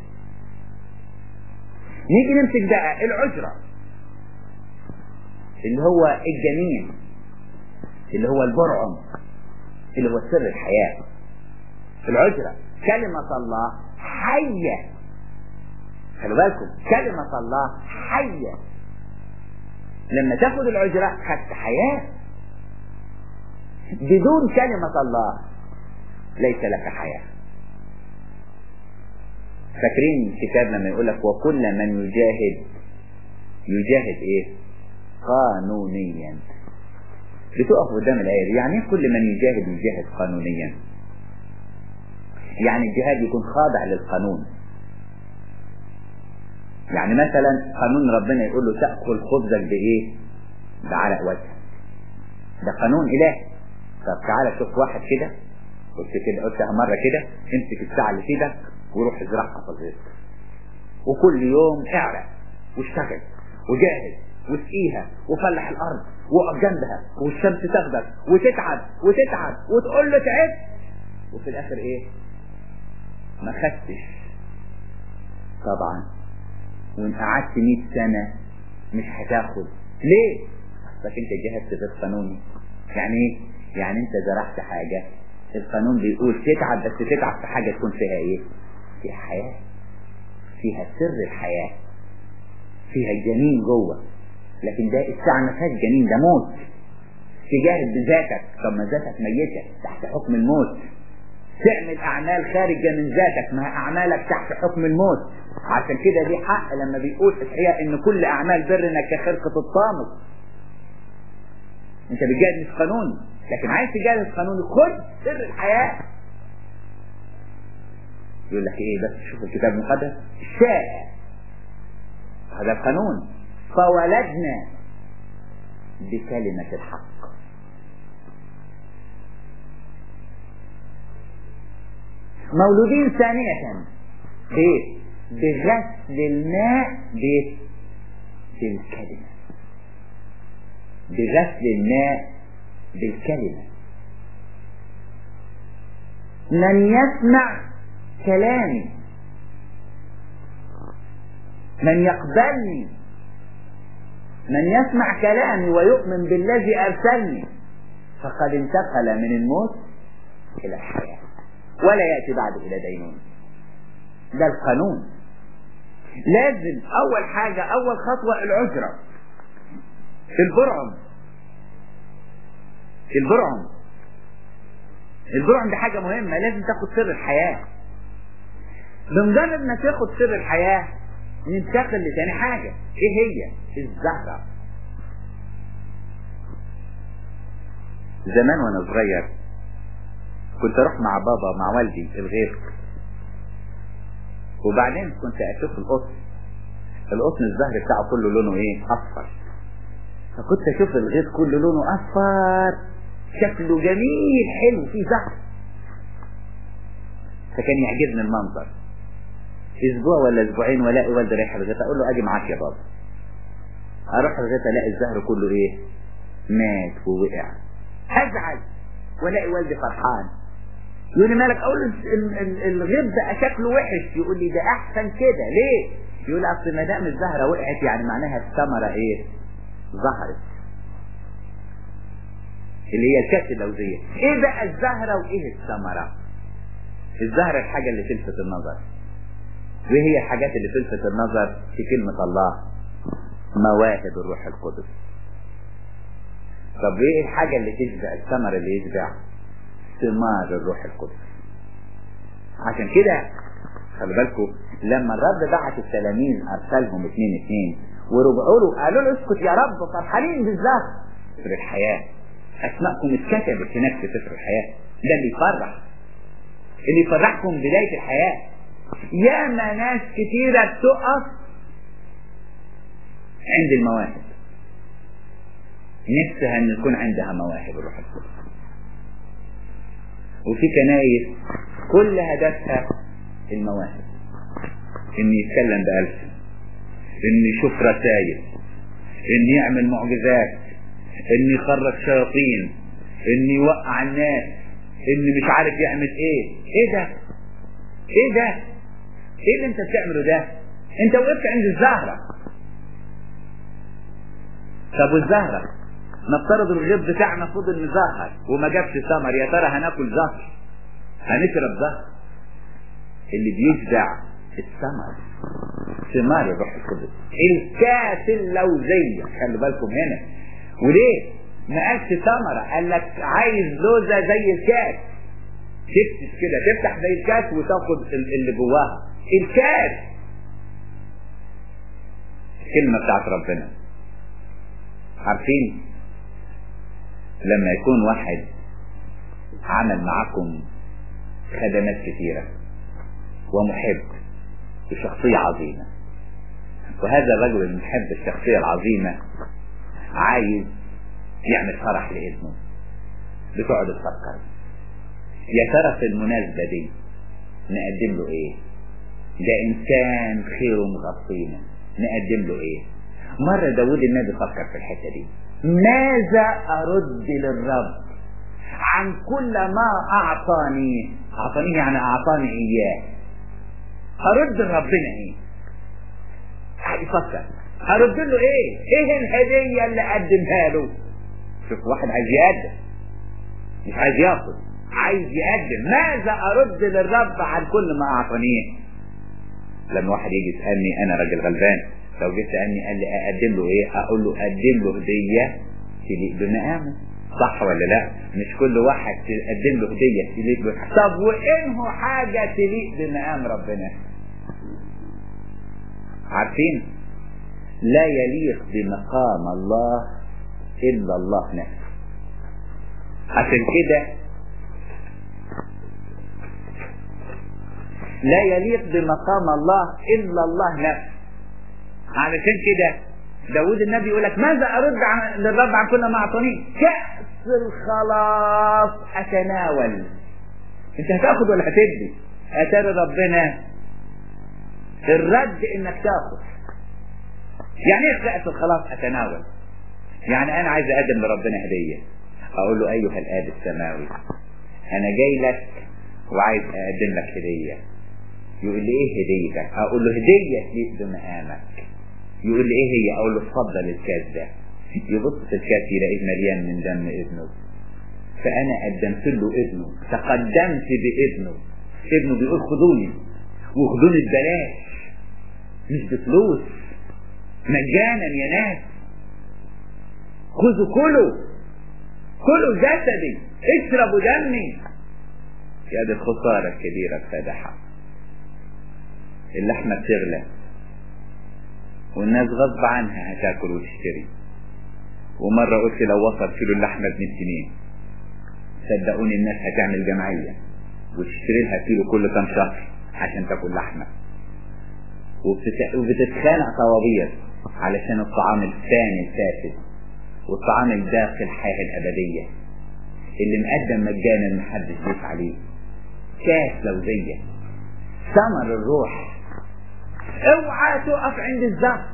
نيجي نمسك بقى العجرة اللي هو الجنين اللي هو البرعم اللي هو سر الحياة العجرة كلمة الله حية خلوا بالكم كلمة الله حية لما تاخد العجرة خدت حياة بدون كلمة الله ليس لك حياة فاكرين الكتاب لما يقول لك وكل من يجاهد يجاهد ايه قانونيا بتقف قدام الآية دي يعني كل من يجاهد يجاهد قانونيا يعني الجهاد يكون خاضع للقانون يعني مثلا قانون ربنا يقول له تأكل خبزك بإيه بعرق وجهك ده قانون إلهي طب تعالى شوف واحد كده قلت كده قلتها مرة كده امسك الساعة اللي في ايدك وروح ازرعها في الغيط وكل يوم اعرق واشتغل وجاهد واسقيها وفلح الارض وقف جنبها والشمس تاخدك وتتعب وتتعب وتقول له تعبت وفي الاخر ايه ما خدتش طبعا وان قعدت 100 سنة مش هتاخد ليه اصلك انت جهدت غير قانوني يعني ايه يعني انت زرعت حاجة القانون بيقول تتعب بس تتعب في حاجة تكون فيها ايه فيها حياة فيها سر الحياة فيها الجنين جوه لكن ده الساعة ما فيهاش جنين ده موت تجاهد بذاتك طب ما ذاتك ميتة تحت حكم الموت تعمل اعمال خارجة من ذاتك ما اعمالك تحت حكم الموت عشان كده دي حق لما بيقول اشعياء ان كل اعمال برنا كخرقة الطامس انت بتجاهد مش قانوني لكن عايز تجاهد قانوني خد سر الحياة يقول لك ايه بس شوف الكتاب المقدس شاء هذا القانون فولدنا بكلمة الحق مولودين ثانية ايه بغسل الماء بايه بالكلمة بغسل الماء بالكلمة من يسمع كلامي من يقبلني من يسمع كلامي ويؤمن بالذي أرسلني فقد انتقل من الموت إلى الحياة ولا يأتي بعد إلى دينون ده القانون لازم أول حاجة أول خطوة العذرة البرعم البرعم البرعم دي حاجة مهمة لازم تاخد سر الحياة بمجرد ما تاخد سر الحياة ننتقل لتاني حاجة ايه هي الزهرة زمان وانا صغير كنت اروح مع بابا مع والدي الغيط وبعدين كنت اشوف القطن القطن الزهر بتاعه كله لونه ايه اصفر فكنت اشوف الغيط كله لونه اصفر شكله جميل حلو فيه زهر فكان يعجبني المنظر اسبوع ولا اسبوعين والاقي والدي رايح الغيط اقول له اجي معاك يا بابا اروح الغيط الاقي الزهر كله ايه مات ووقع ازعل والاقي والدي فرحان يقول لي مالك اقول له الغيط بقى شكله وحش يقول لي ده احسن كده ليه يقول لي اصل ما دام الزهره وقعت يعني معناها الثمره ايه ظهرت اللي هي الكاس اللوزيه ايه بقى الزهره وايه الثمره الزهره الحاجه اللي تلفت النظر وايه هي الحاجات اللي تلفت النظر في كلمه الله مواهب الروح القدس طب ايه الحاجه اللي تشبع الثمر اللي يشبع ثمار الروح القدس عشان كده خلي بالكم لما الرب بعت التلاميذ ارسلهم اثنين اثنين ورجعوا له قالوا له اسكت يا رب فرحانين بالزهر سفر الحياه اسماءكم اتكتبت هناك في سفر الحياه ده اللي يفرح اللي يفرحكم بدايه الحياه ياما ناس كتيره تقف عند المواهب نفسها ان يكون عندها مواهب الروح القدس وفي كنايس كل هدفها المواهب ان يتكلم بألسن ان يشوف رسائل ان يعمل معجزات ان يخرج شياطين ان يوقع الناس ان مش عارف يعمل ايه ايه ده ايه ده ايه اللي انت بتعمله ده انت وقفت عند الزهرة طب والزهرة نفترض الغيط بتاعنا فضل مزهر وما جابش ثمر يا ترى هناكل زهر هنشرب زهر اللي بيشبع الثمر ثمار الروح القدس الكاس اللوزية خلي بالكم هنا وليه ما قالش ثمرة قال لك عايز لوزة زي الكاس تفتش كده تفتح زي الكاس وتاخد اللي جواها الكاس الكلمة بتاعت ربنا عارفين لما يكون واحد عمل معكم خدمات كثيرة ومحب وشخصية عظيمة وهذا الرجل المحب الشخصية العظيمة عايز يعمل فرح لابنه بتقعد تفكر يا ترى في المناسبة دي نقدم له ايه ده انسان خيره مغطينا نقدم له ايه مرة داود النبي فكر في الحتة دي ماذا ارد للرب عن كل ما اعطاني اعطاني يعني اعطاني اياه ارد لربنا ايه قاعد يفكر ارد له ايه ايه الهدية اللي اقدمها له شوف واحد عايز يقدم مش عايز ياخد عايز يقدم ماذا ارد للرب عن كل ما اعطانيه لما واحد يجي يسالني انا راجل غلبان لو جيت سالني قال لي اقدم له ايه اقول له قدم له هديه تليق بمقامه صح ولا لا مش كل واحد تقدم له هديه تليق بمقامه طب وانه حاجه تليق بمقام ربنا عارفين لا يليق بمقام الله الا الله نفسه عشان كده لا يليق بمقام الله الا الله نفسه علشان كده داود النبي يقول لك ماذا ارد عن للرب عن كل ما اعطانيه كأس الخلاص اتناول انت هتاخد ولا هتدي اتاري ربنا الرد انك تاخذ يعني ايه رأس الخلاص اتناول يعني انا عايز اقدم لربنا هدية اقول له ايها الاب السماوي انا جاي لك وعايز اقدم لك هدية يقول لي ايه هديتك اقول له هدية تليق بمقامك يقول لي ايه هي اقول له اتفضل الكاس ده يبص في الكاس يلاقيه مليان من دم ابنه فانا قدمت له ابنه تقدمت بابنه ابنه بيقول خدوني وخدوني ببلاش مش بفلوس مجانا يا ناس خذوا كلوا كلوا جسدي اشربوا دمي يا دي الخسارة الكبيرة الفادحة اللحمة بتغلى والناس غصب عنها هتاكل وتشتري ومرة قلت لو وصل كيلو اللحمة ب 100 جنيه صدقوني الناس هتعمل جمعية وتشتري لها كيلو كل كام شهر عشان تاكل لحمة وبتت... وبتتخانق طوابير علشان الطعام الثاني الفاسد والطعام الداخل الحياة الأبدية اللي مقدم مجانا محدش يدفع عليه كاس لوزية ثمر الروح اوعى تقف عند الزهر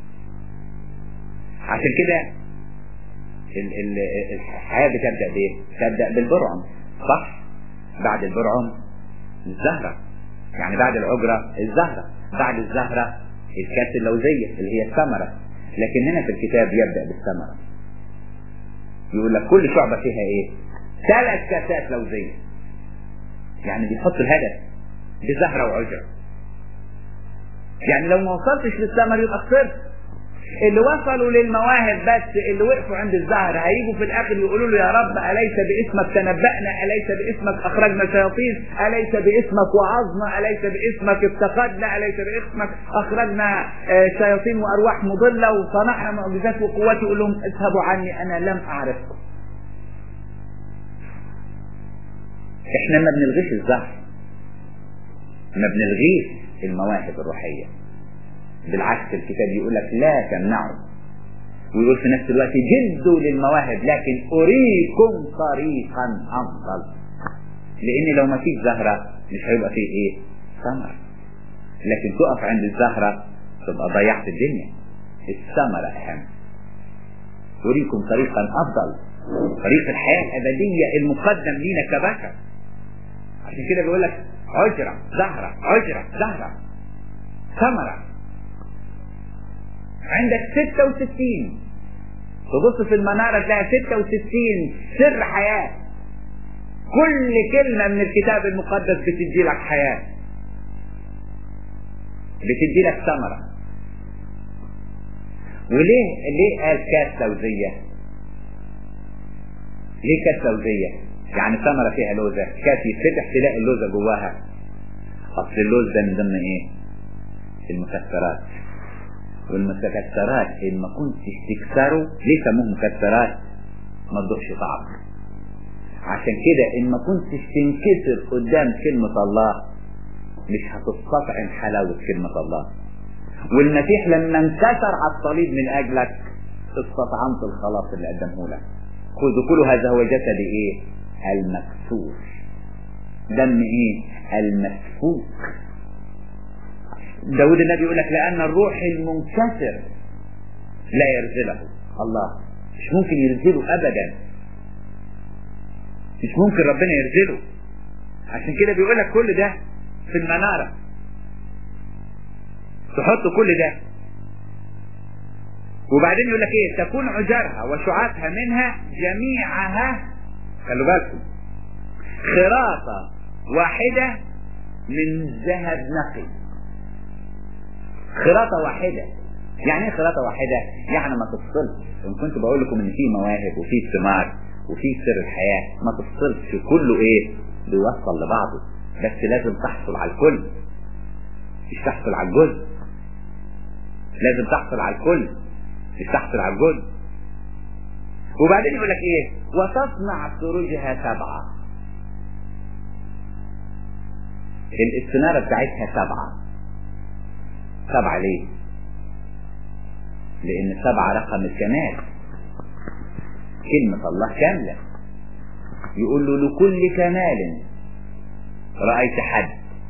عشان كده ال ال الحياة بتبدأ بايه؟ تبدأ بالبرعم صح؟ بعد البرعم الزهرة يعني بعد العجرة الزهرة بعد الزهرة الكاس اللوزية اللي هي الثمرة لكن هنا في الكتاب يبدأ بالثمرة يقول لك كل شعبة فيها ايه ثلاث كاسات لوزية يعني بيحط الهدف بزهرة وعجرة يعني لو ما وصلتش للثمر يبقى خسرت اللي وصلوا للمواهب بس اللي وقفوا عند الزهر هيجوا في الاخر يقولوا له يا رب اليس باسمك تنبأنا اليس باسمك اخرجنا شياطين اليس باسمك وعظنا اليس باسمك افتقدنا اليس باسمك اخرجنا شياطين وارواح مضله وصنعنا معجزات وقوات يقول لهم اذهبوا عني انا لم اعرفكم احنا ما بنلغيش الزهر ما بنلغيش المواهب الروحيه بالعكس الكتاب يقول لك لا تمنعوا ويقول في نفس الوقت جدوا للمواهب لكن أريكم طريقا أفضل لأن لو ما فيش زهرة مش هيبقى فيه إيه؟ ثمرة لكن تقف عند الزهرة تبقى ضيعت الدنيا الثمرة أهم أريكم طريقا أفضل طريق الحياة الأبدية المقدم لينا كبشر عشان كده بيقول لك عجرة زهرة عجرة زهرة ثمرة عندك 66 تبص في المنارة تلاقي 66 سر حياة كل كلمة من الكتاب المقدس بتدي لك حياة بتدي لك ثمرة وليه ليه قال كاس لوزية ليه كاس لوزية يعني ثمرة فيها لوزة كاس يتفتح تلاقي اللوزة جواها اصل اللوز ده من ضمن ايه المكسرات والمكسرات ان ما كنتش تكسره ليه سموه مكسرات ما تدوقش طعم عشان كده ان ما كنتش تنكسر قدام كلمة الله مش هتستطعم حلاوة كلمة الله والمسيح لما انكسر على الصليب من اجلك استطعمت الخلاص اللي قدمه لك خذوا كل هذا هو جسد ايه المكسور دم ايه المسفوك داود النبي يقول لك لأن الروح المنكسر لا يرزله الله مش ممكن يرزله أبدا مش ممكن ربنا يرزله عشان كده بيقول لك كل ده في المنارة تحط كل ده وبعدين يقول لك ايه تكون عجرها وشعاتها منها جميعها خلوا بالكم خراطة واحدة من ذهب نقي خراطة واحدة يعني ايه خراطة واحدة يعني ما تفصلش ان كنت بقول لكم ان في مواهب وفي ثمار وفي سر الحياة ما تفصلش كله ايه بيوصل لبعضه بس لازم تحصل على الكل مش تحصل على الجزء لازم تحصل على الكل مش تحصل على الجزء وبعدين يقول لك ايه وتصنع سروجها سبعة الاستنارة بتاعتها سبعة سبعة ليه لان سبعة رقم الكمال كلمة الله كاملة يقول له لكل كمال رأيت حد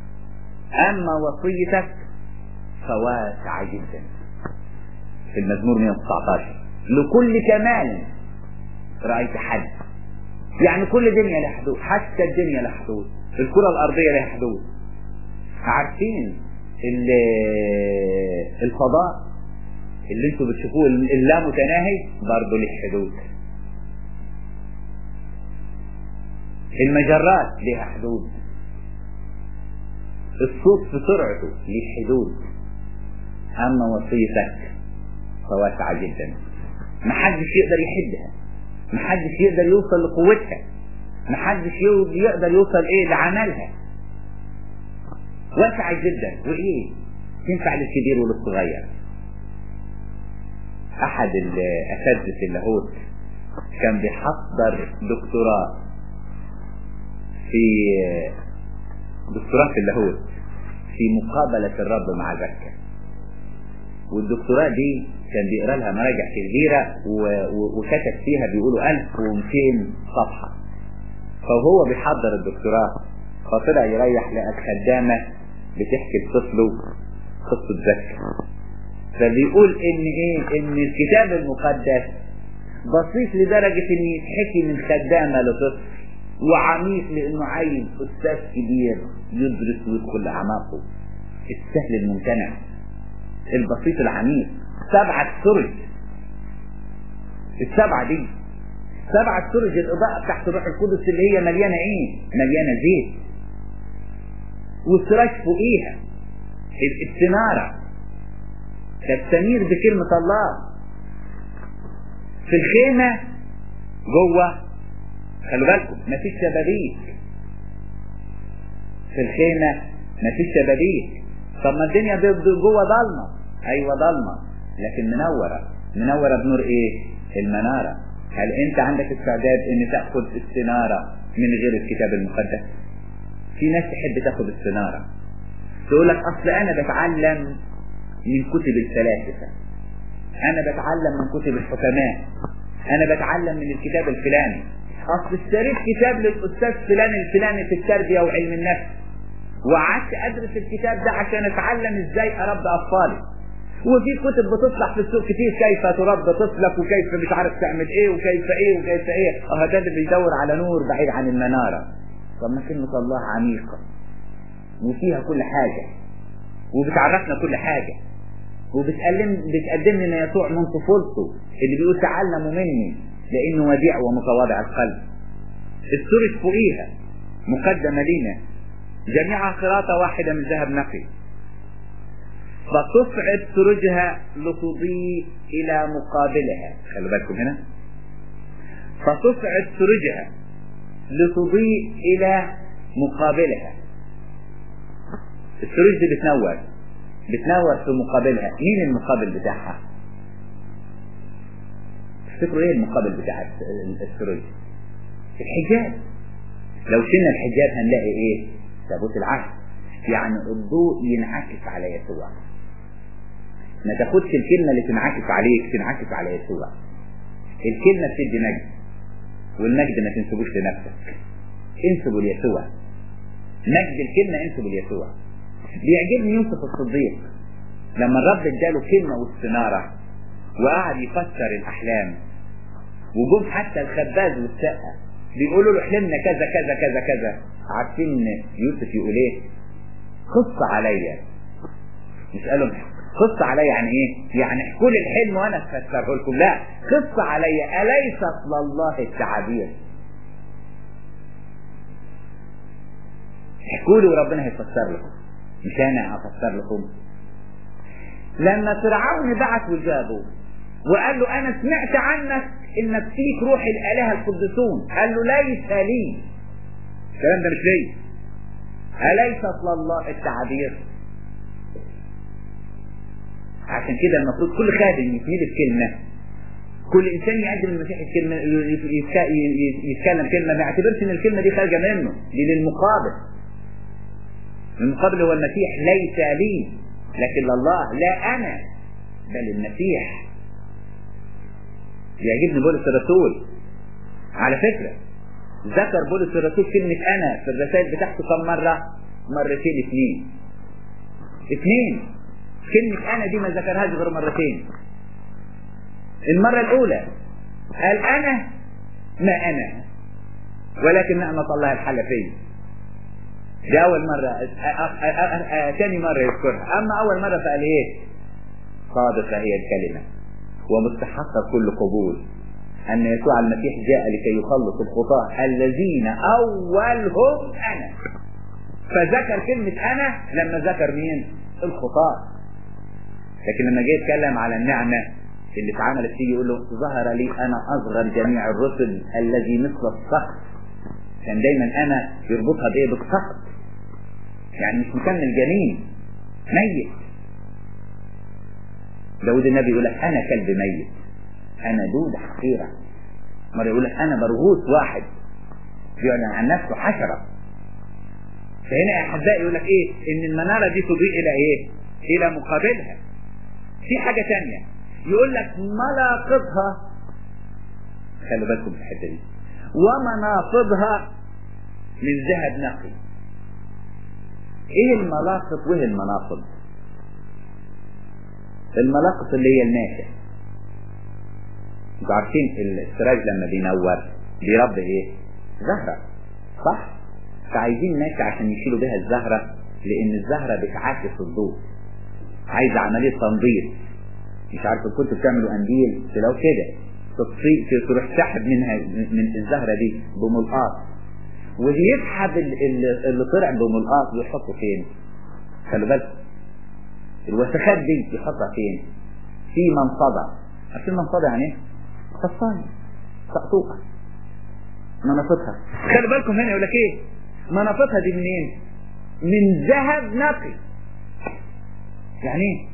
أما وصيتك فواسعة جدا في المزمور 119 لكل كمال رأيت حد يعني كل دنيا لها حدود حتى الدنيا لها حدود الكرة الأرضية لها حدود عارفين الفضاء اللي انتوا بتشوفوه اللامتناهي برضه له حدود المجرات لها حدود الصوت في سرعته ليه حدود اما وصيتك فواسعة جدا محدش يقدر يحدها محدش يقدر يوصل لقوتها محدش يقدر يوصل ايه لعملها واسعة جدا وايه تنفع للكبير وللصغير احد الاساتذة اللاهوت كان بيحضر دكتوراه في دكتوراه في اللاهوت في مقابلة الرب مع زكا والدكتوراه دي كان بيقرا لها مراجع كبيرة وكتب فيها بيقولوا 1200 صفحة فهو بيحضر الدكتوراه فطلع يريح لقى خدامة بتحكي لطفله قصة زكا فبيقول ان ايه ان الكتاب المقدس بسيط لدرجة ان يتحكي من خدامة لطفل وعميق لانه عايز استاذ كبير يدرس ويدخل لاعماقه السهل الممتنع البسيط العميق سبعة سرج السبعة دي سبعة سرج الإضاءة تحت الروح القدس اللي هي مليانة إيه؟ مليانة زيت والسراج فوقيها السنارة تستنير بكلمة الله في الخيمة جوه خلوا بالكم مفيش شبابيك في الخيمة مفيش شبابيك طب ما الدنيا جوه ضلمة ايوه ضلمة لكن منورة منورة بنور ايه المنارة هل انت عندك استعداد ان تأخذ السنارة من غير الكتاب المقدس في ناس تحب تاخد السنارة تقول لك اصل انا بتعلم من كتب الفلاسفة انا بتعلم من كتب الحكماء انا بتعلم من الكتاب الفلاني اصل اشتريت كتاب للاستاذ فلان الفلاني في التربية وعلم النفس وقعدت ادرس الكتاب ده عشان اتعلم ازاي اربي اطفالي وفي كتب بتطلع في السوق كتير كيف تربي طفلك وكيف مش عارف تعمل ايه وكيف ايه وكيف ايه اه ده اللي بيدور على نور بعيد عن المنارة طب ما كلمة الله عميقة وفيها كل حاجة وبتعرفنا كل حاجة وبتقدم بتقدم لنا يسوع من طفولته اللي بيقول تعلموا مني لانه وديع ومتواضع القلب السورة فوقيها مقدمة لنا جميعها خراطة واحدة من ذهب نقي فتصعد سرجها لتضيء إلى مقابلها خلوا بالكم هنا فتصعد سرجها لتضيء إلى مقابلها السروج دي بتنور بتنور في مقابلها مين المقابل بتاعها تفتكروا ايه المقابل بتاع السروج الحجاب لو شلنا الحجاب هنلاقي ايه تابوت العهد يعني الضوء ينعكس على يسوع ما تاخدش الكلمة اللي تنعكس عليك تنعكس على يسوع الكلمة بتدي مجد والمجد ما تنسبوش لنفسك انسبوا ليسوع مجد الكلمة انسبوا ليسوع بيعجبني يوسف الصديق لما الرب اداله كلمة واستنارة وقعد يفسر الأحلام وجم حتى الخباز والسقة بيقولوا له حلمنا كذا كذا كذا كذا عارفين يوسف يقول ايه قص عليا مش قالوا قص عليا يعني ايه يعني احكوا لي الحلم وانا افسره لكم لا قص عليا اليست لله التعابير احكوا لي وربنا هيفسر لكم مش انا افسر لكم لما فرعون بعت وجابه وقال له انا سمعت عنك انك فيك روح الالهه القدسون قال له ليس لي الكلام ده مش لي اليست لله التعابير عشان كده المفروض كل خادم يتميل بكلمه كل انسان يقدم المسيح الكلمه يتكلم كلمه ما يعتبرش ان الكلمه دي خارجه منه دي للمقابل المقابل هو المسيح ليس لي لكن لله لا انا بل المسيح يعجبني بولس الرسول على فكرة ذكر بولس الرسول كلمة أنا في الرسائل بتاعته كم مرة؟ مرتين اثنين اثنين كلمة انا دي ما ذكرهاش غير مرتين المرة الاولى قال انا ما انا ولكن نعمة الله الحل فيا دي اول مرة ثاني مرة يذكرها اما اول مرة فقال ايه صادقة هي الكلمة ومستحقة كل قبول أن يسوع المسيح جاء لكي يخلص الخطاة الذين أولهم أنا فذكر كلمة أنا لما ذكر مين الخطاة لكن لما جه يتكلم على النعمة اللي اتعملت فيه يقول له ظهر لي أنا أصغر جميع الرسل الذي مثل الصخر كان دايما أنا يربطها بإيه بالصخر يعني مش مكمل جنين ميت داود النبي يقول لك أنا كلب ميت أنا دودة حقيرة مرة يقول لك أنا برغوث واحد بيعلن عن نفسه حشرة فهنا يا أحبائي يقول لك إيه إن المنارة دي تضيء إلى إيه إلى مقابلها في حاجة تانية يقول لك ملاقطها خلوا بالكم في الحتة دي ومنافضها من ذهب نقي ايه الملاقط وايه المنافض الملاقط اللي هي الناشئ انتوا عارفين السراج لما بينور بيربي ايه زهرة صح فعايزين ناشئ عشان يشيلوا بها الزهرة لان الزهرة بتعاكس الضوء عايزة عملية تنظيف مش عارف كنتوا بتعملوا قنديل تلاقوا كده تطفي تروح سحب منها من الزهرة دي بملقاط واللي يسحب اللي طلع بملقاط ويحطه فين خلوا بالكم الوسخات دي يحطها فين في منفضة عارفين منفضة يعني ايه خصاية سقطوقة منافطها خلوا بالكم هنا يقول لك ايه منافطها دي منين من ذهب نقي يعني ايه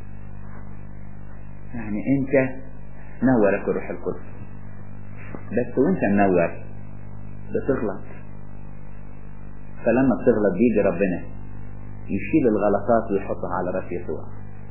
يعني انت نورك الروح القدس بس وانت منور بتغلط فلما بتغلط بيجي ربنا يشيل الغلطات ويحطها على راس يسوع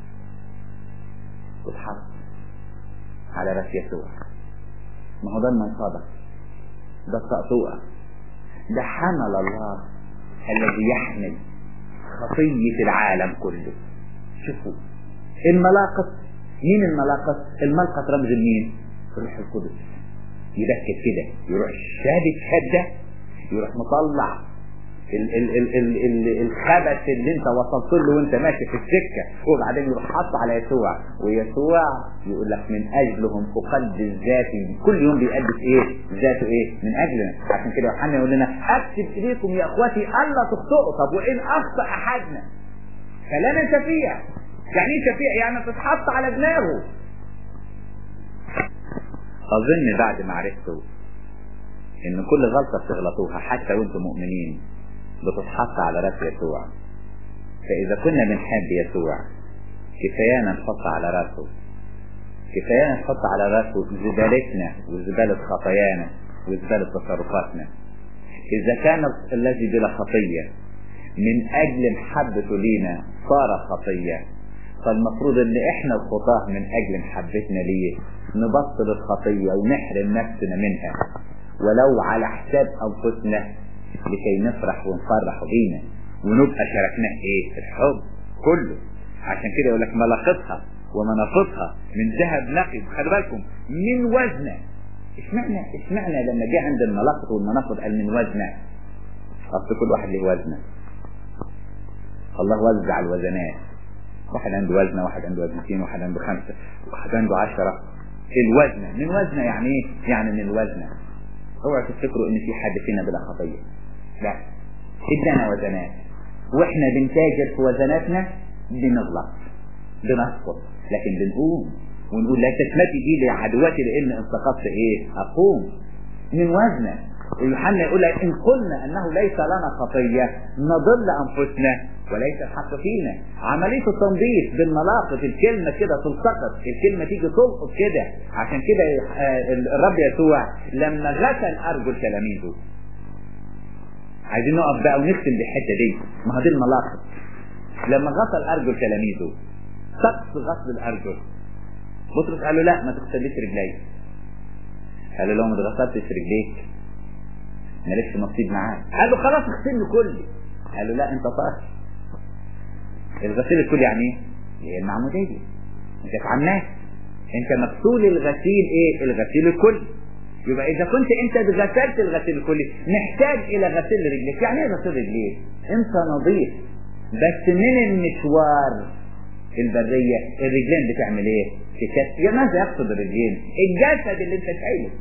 وتحط على راس يسوع ما هو ده المنصبة ده الطقطوقة ده حمل الله الذي يحمل خطية العالم كله شوفوا الملاقط مين الملاقط الملقط رمز مين الروح القدس يركب كده يروح شادد شدة يروح مطلع ال ال ال ال ال الخبث اللي انت وصلت له وانت ماشي في السكة وبعدين يروح حط على يسوع ويسوع يقول لك من اجلهم اقدس ذاتي كل يوم بيقدس ايه ذاته ايه من اجلنا عشان كده يوحنا يقول لنا اكتب اليكم يا اخواتي الا تخطئوا طب وان اخطا احدنا فلا شفيع يعني ايه شفيع يعني تتحط على دماغه اظن بعد ما عرفتوا ان كل غلطة بتغلطوها حتى وانتم مؤمنين بتتحط على راس يسوع فاذا كنا بنحب يسوع كفايانا نحط على راسه كفايانا نحط على راسه زبالتنا وزبالة خطايانا وزبالة تصرفاتنا اذا كان الذي بلا خطية من اجل محبته لينا صار خطية فالمفروض ان احنا الخطاه من اجل محبتنا ليه نبطل الخطية ونحرم نفسنا منها ولو على حساب انفسنا لكي نفرح ونفرح بينا ونبقى شاركناه ايه الحب كله عشان كده يقول لك ملاقطها ومنافطها من ذهب نقي خلي بالكم من وزنه اشمعنى اشمعنى لما جه عند الملاقط والمنافط قال من وزنه اصل كل واحد له وزنه الله وزع الوزنات واحد عنده وزنه واحد عنده وزنتين واحد عنده خمسه واحد عنده عشرة الوزنه من وزنه يعني ايه يعني من الوزنه اوعى تفتكروا ان في حد فينا بلا خطيه لا ادانا وزنات واحنا بنتاجر في وزناتنا بنغلط بنسقط لكن بنقوم ونقول لا تشمتي دي لعدواتي لان ان سقطت ايه اقوم من وزنه يوحنا يقول ان قلنا انه ليس لنا خطيه نضل انفسنا وليس الحق فينا عملية التنظيف بالملاقط الكلمة كده تلتقط الكلمة تيجي تلقط كده عشان كده الرب يسوع لما غسل أرجل تلاميذه عايزين نقف بقى ونختم بالحتة دي ما هي دي الملاقط لما غسل أرجل تلاميذه طقس غسل الأرجل بطرس قال له لا ما تغسليش رجليك قال له لو ما اتغسلتش رجليك مالكش نصيب معاك قال له خلاص اغسلني كلي قال له لا انت طاهر الغسيل الكلي يعني ايه؟ هي المعمودية انت اتعمدت انت مغسول الغسيل ايه الغسيل الكلي يبقى اذا كنت انت اتغسلت الغسيل الكلي محتاج الى غسيل رجليك يعني ايه غسيل رجليك انت نظيف بس من المشوار البرية الرجلين بتعمل ايه تكت يا ماذا يقصد الرجلين الجسد اللي انت شايله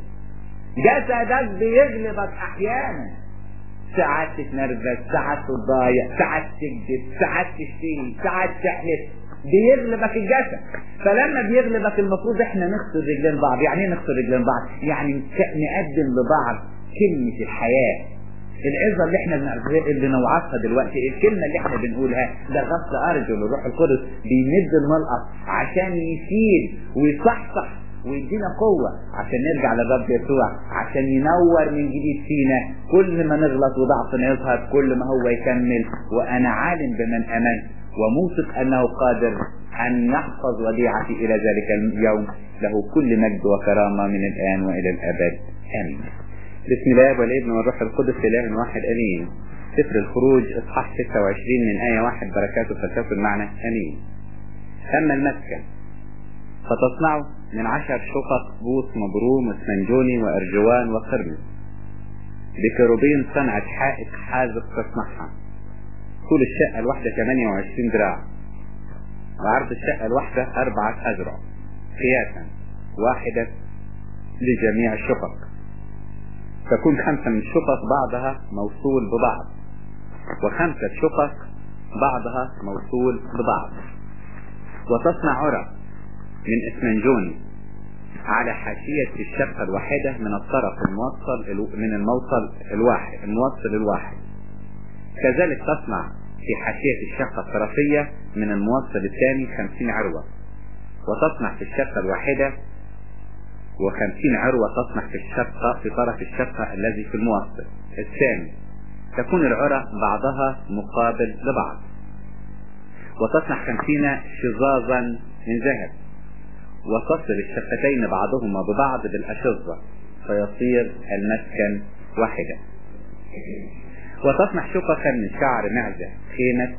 جسدك بيغلبك احيانا ساعات تتنرفز ساعات تضايق ساعات تكذب ساعات تشتري ساعات تحلف بيغلبك الجسد فلما بيغلبك المفروض احنا نغسل رجلين بعض يعني ايه نغسل رجلين بعض يعني نقدم لبعض كلمة الحياة العظة اللي احنا اللي نوعظها دلوقتي الكلمة اللي احنا بنقولها ده غسل ارجل الروح القدس بيمد الملقط عشان يشيل ويصحصح ويدينا قوة عشان نرجع للرب يسوع عشان ينور من جديد فينا كل ما نغلط وضعفنا يظهر كل ما هو يكمل وانا عالم بمن امنت وموثق انه قادر ان يحفظ وديعتي الى ذلك اليوم له كل مجد وكرامة من الان والى الابد امين بسم الله والابن والروح القدس اله واحد امين سفر الخروج اصحاح 26 من آية واحد بركاته فلتكن معنا امين اما المسكن فتصنعه من عشر شقق بوس مبروم واسمنجوني وارجوان وقرمز بكروبين صنعة حائط حازق تصنعها طول الشقة الواحدة 28 ذراع وعرض الشقة الواحدة أربعة أذرع قياسا واحدة لجميع الشقق تكون خمسة من الشقق بعضها موصول ببعض وخمسة شقق بعضها موصول ببعض وتصنع عرق من اسمنجوني على حاشية الشقة الواحدة من الطرف الموصل من الموصل الواحد الموصل الواحد كذلك تصنع في حاشية الشقة الطرفية من الموصل الثاني خمسين عروة وتصنع في الشقة الواحدة وخمسين عروة تصنع في الشقة في طرف الشقة الذي في الموصل الثاني تكون العرى بعضها مقابل لبعض وتصنع خمسين شظاظا من ذهب وتصل الشقتين بعضهما ببعض بالأشظة فيصير المسكن واحدا وتصنع شققا من شعر معزة خيمة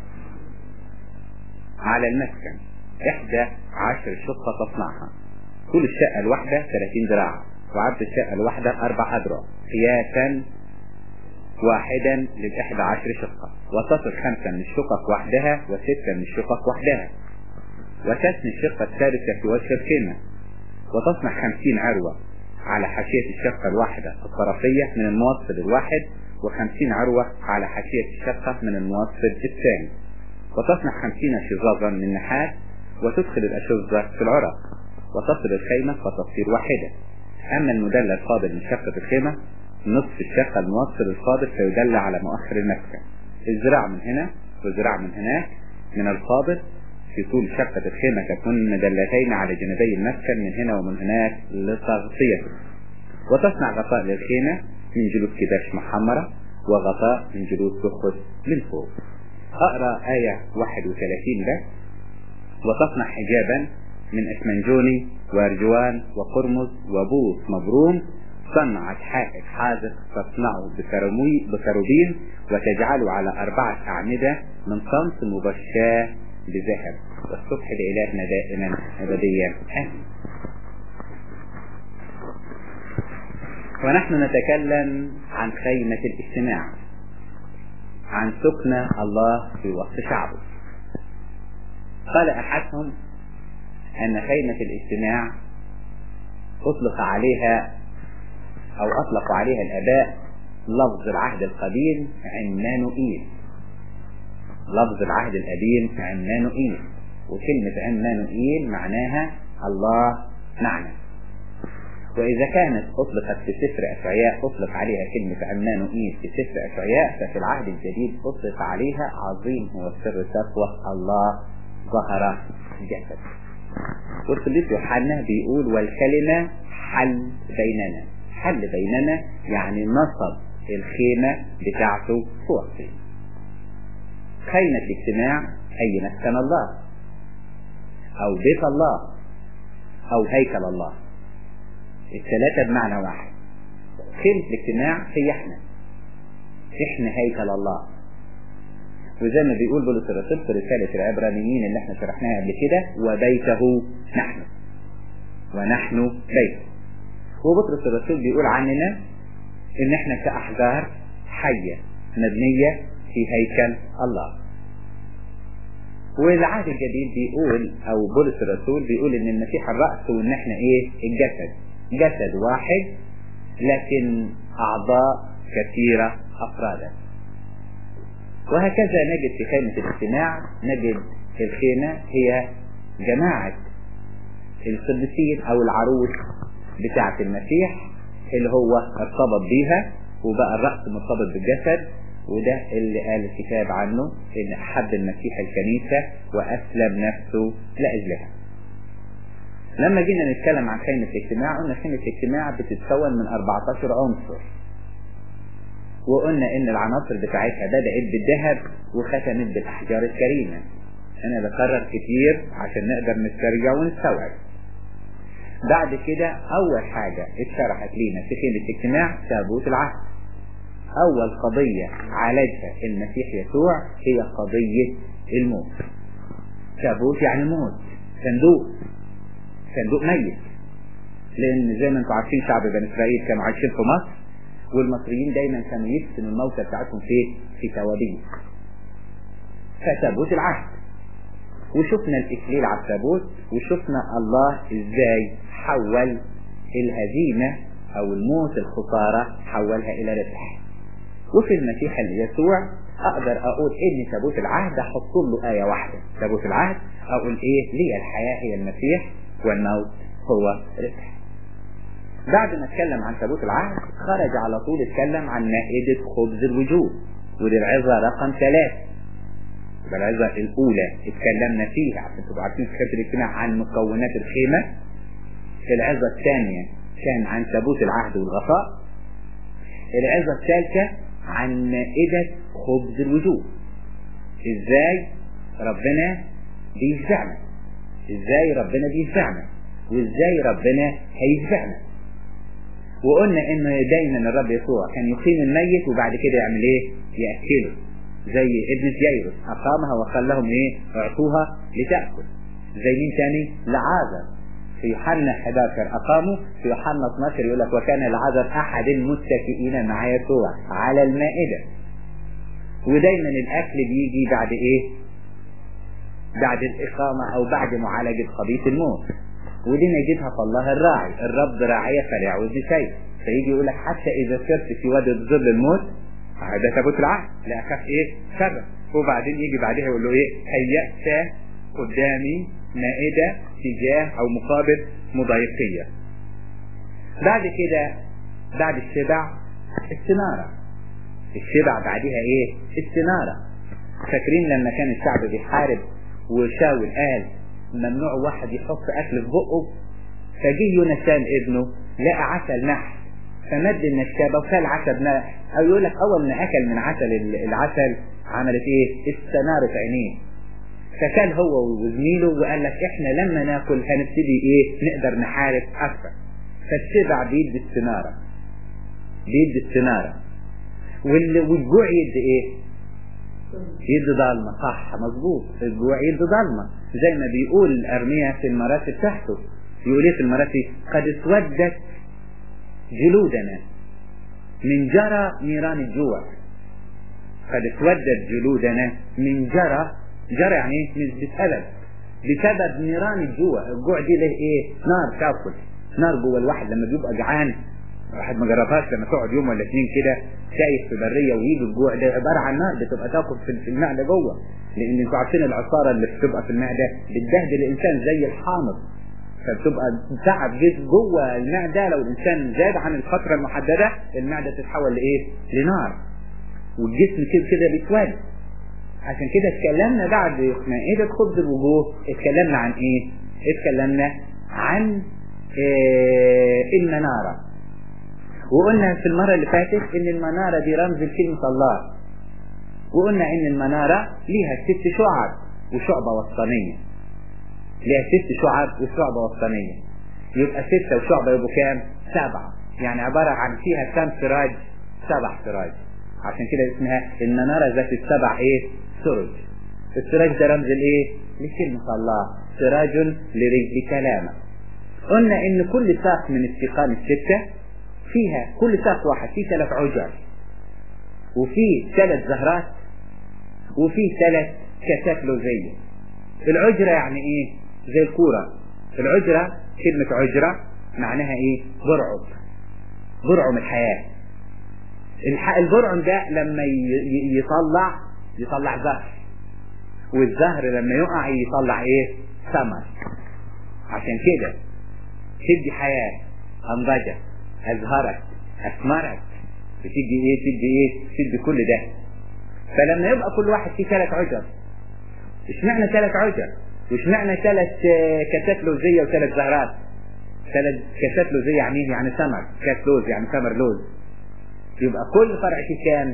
على المسكن إحدى عشر شقة تصنعها طول الشقة الواحدة 30 ذراع وعرض الشقة الواحدة أربع أذرع قياسا واحدا للإحدى عشر شقة وتصل خمسة من الشقق وحدها وستة من الشقق وحدها وتثني الشقة الثالثة في وجه الخيمة وتصنع خمسين عروة على حاشية الشقة الواحدة الطرفية من الموصل الواحد وخمسين عروة على حاشية الشقة من الموصل الثاني وتصنع خمسين شظاظا من نحاس وتدخل الأشظة في العرق وتصل الخيمة فتصير واحدة أما المدلى الفاضل من شقة الخيمة نصف الشقة الموصل الفاضل فيدل على مؤخر المسكن الذراع من هنا وذراع من هناك من الفاضل في طول شقة الخيمة تكون مدلتين على جانبي المسكن من هنا ومن هناك لتغطيته وتصنع غطاء للخيمة من جلود كباش محمرة وغطاء من جلود سخط من فوق أقرأ آية 31 ده وتصنع حجابا من اسمنجوني وارجوان وقرمز وبوص مبروم صنعت حائط حاذق تصنعه بكرومي بكروبين وتجعله على أربعة أعمدة من صمت مبشاه بذهب والصبح لإلهنا دائما أبديا آمين ونحن نتكلم عن خيمة الاجتماع عن سكن الله في وسط شعبه قال أحدهم أن خيمة الاجتماع أطلق عليها أو أطلق عليها الآباء لفظ العهد القديم عمانوئيل لفظ العهد القديم عمانوئيل وكلمة عمانوئيل معناها الله معنا وإذا كانت أطلقت في سفر أشعياء أطلق عليها كلمة عمانوئيل في سفر أشعياء ففي العهد الجديد أطلق عليها عظيم هو سر تقوى الله ظهر جسد والقديس يوحنا بيقول والكلمة حل بيننا حل بيننا يعني نصب الخيمة بتاعته في وسطنا خيمة الاجتماع أي مسكن الله أو بيت الله أو هيكل الله الثلاثة بمعنى واحد خيمة الاجتماع هي احنا احنا هيكل الله وزي ما بيقول بولس الرسول في رسالة العبرانيين اللي احنا شرحناها قبل كده وبيته نحن ونحن بيته وبطرس الرسول بيقول عننا ان احنا كأحجار حية مبنية في هيكل الله والعهد الجديد بيقول او بولس الرسول بيقول ان المسيح الرأس وان احنا ايه الجسد جسد واحد لكن اعضاء كثيرة افرادا وهكذا نجد في خيمة الاجتماع نجد الخيمة هي جماعة القديسين او العروس بتاعة المسيح اللي هو ارتبط بيها وبقى الرأس مرتبط بالجسد وده اللي قال الكتاب عنه ان احب المسيح الكنيسة واسلم نفسه لاجلها لما جينا نتكلم عن خيمة الاجتماع قلنا خيمة الاجتماع بتتكون من 14 عنصر وقلنا ان العناصر بتاعتها بدأت بالذهب وختمت بالاحجار الكريمة انا بكرر كتير عشان نقدر نسترجع ونستوعب بعد كده اول حاجة اتشرحت لينا في خيمة الاجتماع تابوت العهد اول قضية عالجها المسيح يسوع هي قضية الموت تابوت يعني موت صندوق صندوق ميت لان زي ما انتم عارفين شعب بني اسرائيل كانوا عايشين في مصر والمصريين دايما كانوا يدفنوا الموتى بتاعتهم في في توابيت فتابوت العهد وشفنا الاكليل على التابوت وشفنا الله ازاي حول الهزيمة او الموت الخسارة حولها الى ربح وفي المسيح يسوع اقدر اقول ان تابوت العهد احط له آية واحدة تابوت العهد اقول ايه لي الحياة هي المسيح والموت هو ربح بعد ما اتكلم عن تابوت العهد خرج على طول اتكلم عن مائدة خبز الوجوه ودي العظة رقم ثلاثة العظة الأولى اتكلمنا فيها عشان تبقوا عارفين في خيمة الاجتماع عن مكونات الخيمة العظة الثانية كان عن تابوت العهد والغطاء العظة الثالثة عن مائدة خبز الوجوه ازاي ربنا بيشبعنا ازاي ربنا بيشبعنا وازاي ربنا هيشبعنا وقلنا ان دايما الرب يسوع كان يقيم الميت وبعد كده يعمل ايه يأكله زي ابن جيروس اقامها وخلاهم ايه اعطوها لتأكل زي مين تاني لعازر في يوحنا 11 اقاموا في يوحنا 12 يقول لك وكان لعازر احد المتكئين مع يسوع على المائدة ودايما الاكل بيجي بعد ايه بعد الاقامة او بعد معالجة قضية الموت ودي نجدها في الله الراعي الرب راعية فلا يعوز شيء فيجي يقول لك حتى اذا سرت في وادي ظل الموت ده تابوت العهد لا اخاف ايه شر وبعدين يجي بعدها يقول له ايه هيأت قدامي مائدة تجاه او مقابل مضايقية بعد كده بعد الشبع استنارة الشبع بعدها ايه استنارة فاكرين لما كان الشعب بيحارب وشاول قال ممنوع واحد يحط اكل في بقه فجي يونسان ابنه لقى عسل نحل فمد النشابة وكل عسل نحل او يقول لك اول ما اكل من عسل العسل عملت ايه استنار في عينيه فكان هو وزميله وقال لك احنا لما ناكل هنبتدي ايه نقدر نحارب اكثر فالشبع بيد استنارة بيد استنارة والجوع يد ايه يد ضلمة صح مظبوط الجوع يد ضلمة زي ما بيقول ارميا في المراسي بتاعته يقول ايه في المراسي قد اسودت جلودنا من جرى نيران الجوع قد اسودت جلودنا من جرى جرى يعني ايه مش بسبب بسبب نيران الجوع الجوع دي له ايه نار تاكل نار جوه الواحد لما بيبقى جعان واحد ما جربهاش لما تقعد يوم ولا اتنين كده شايف في بريه ويجي الجوع ده عباره عن نار بتبقى تاكل في المعده جوه لان انتوا عارفين العصاره اللي بتبقى في المعده بتبهدل الانسان زي الحامض فبتبقى تعب جد جوه المعده لو الانسان زاد عن الفتره المحدده المعده تتحول لايه؟ لنار والجسم كده كده بيتولد عشان كده اتكلمنا بعد مائدة خبز الوجوه اتكلمنا عن ايه؟ اتكلمنا عن اه المنارة وقلنا في المرة اللي فاتت ان المنارة دي رمز لكلمة الله وقلنا ان المنارة ليها ست شعب وشعبة وسطانية ليها ست شعب وشعبة وسطانية يبقى ستة وشعبة يبقوا كام؟ سبعة يعني عبارة عن فيها كام سراج؟ سبع سراج عشان كده اسمها المنارة ذات السبع ايه؟ سرج السراج ده رمز الايه لكلمة الله سراج لرجل كلامه قلنا ان كل ساق من السيقان الستة فيها كل ساق واحد فيه ثلاث عجر وفيه ثلاث زهرات وفيه ثلاث كاسات لوزية العجرة يعني ايه زي الكورة العجرة كلمة عجرة معناها ايه برعم برعم الحياة الح... البرعم ده لما ي... يطلع يطلع زهر والزهر لما يقع يطلع ايه ثمر عشان كده تدي حياة انضجت ازهرت اثمرت بتدي ايه تدي ايه تدي كل ده فلما يبقى كل واحد فيه ثلاث عجر اشمعنى ثلاث عجر واشمعنى ثلاث كاسات لوزية وثلاث زهرات ثلاث كاسات لوزية يعني ايه يعني ثمر كاس لوز يعني ثمر لوز يبقى كل فرع فيه كام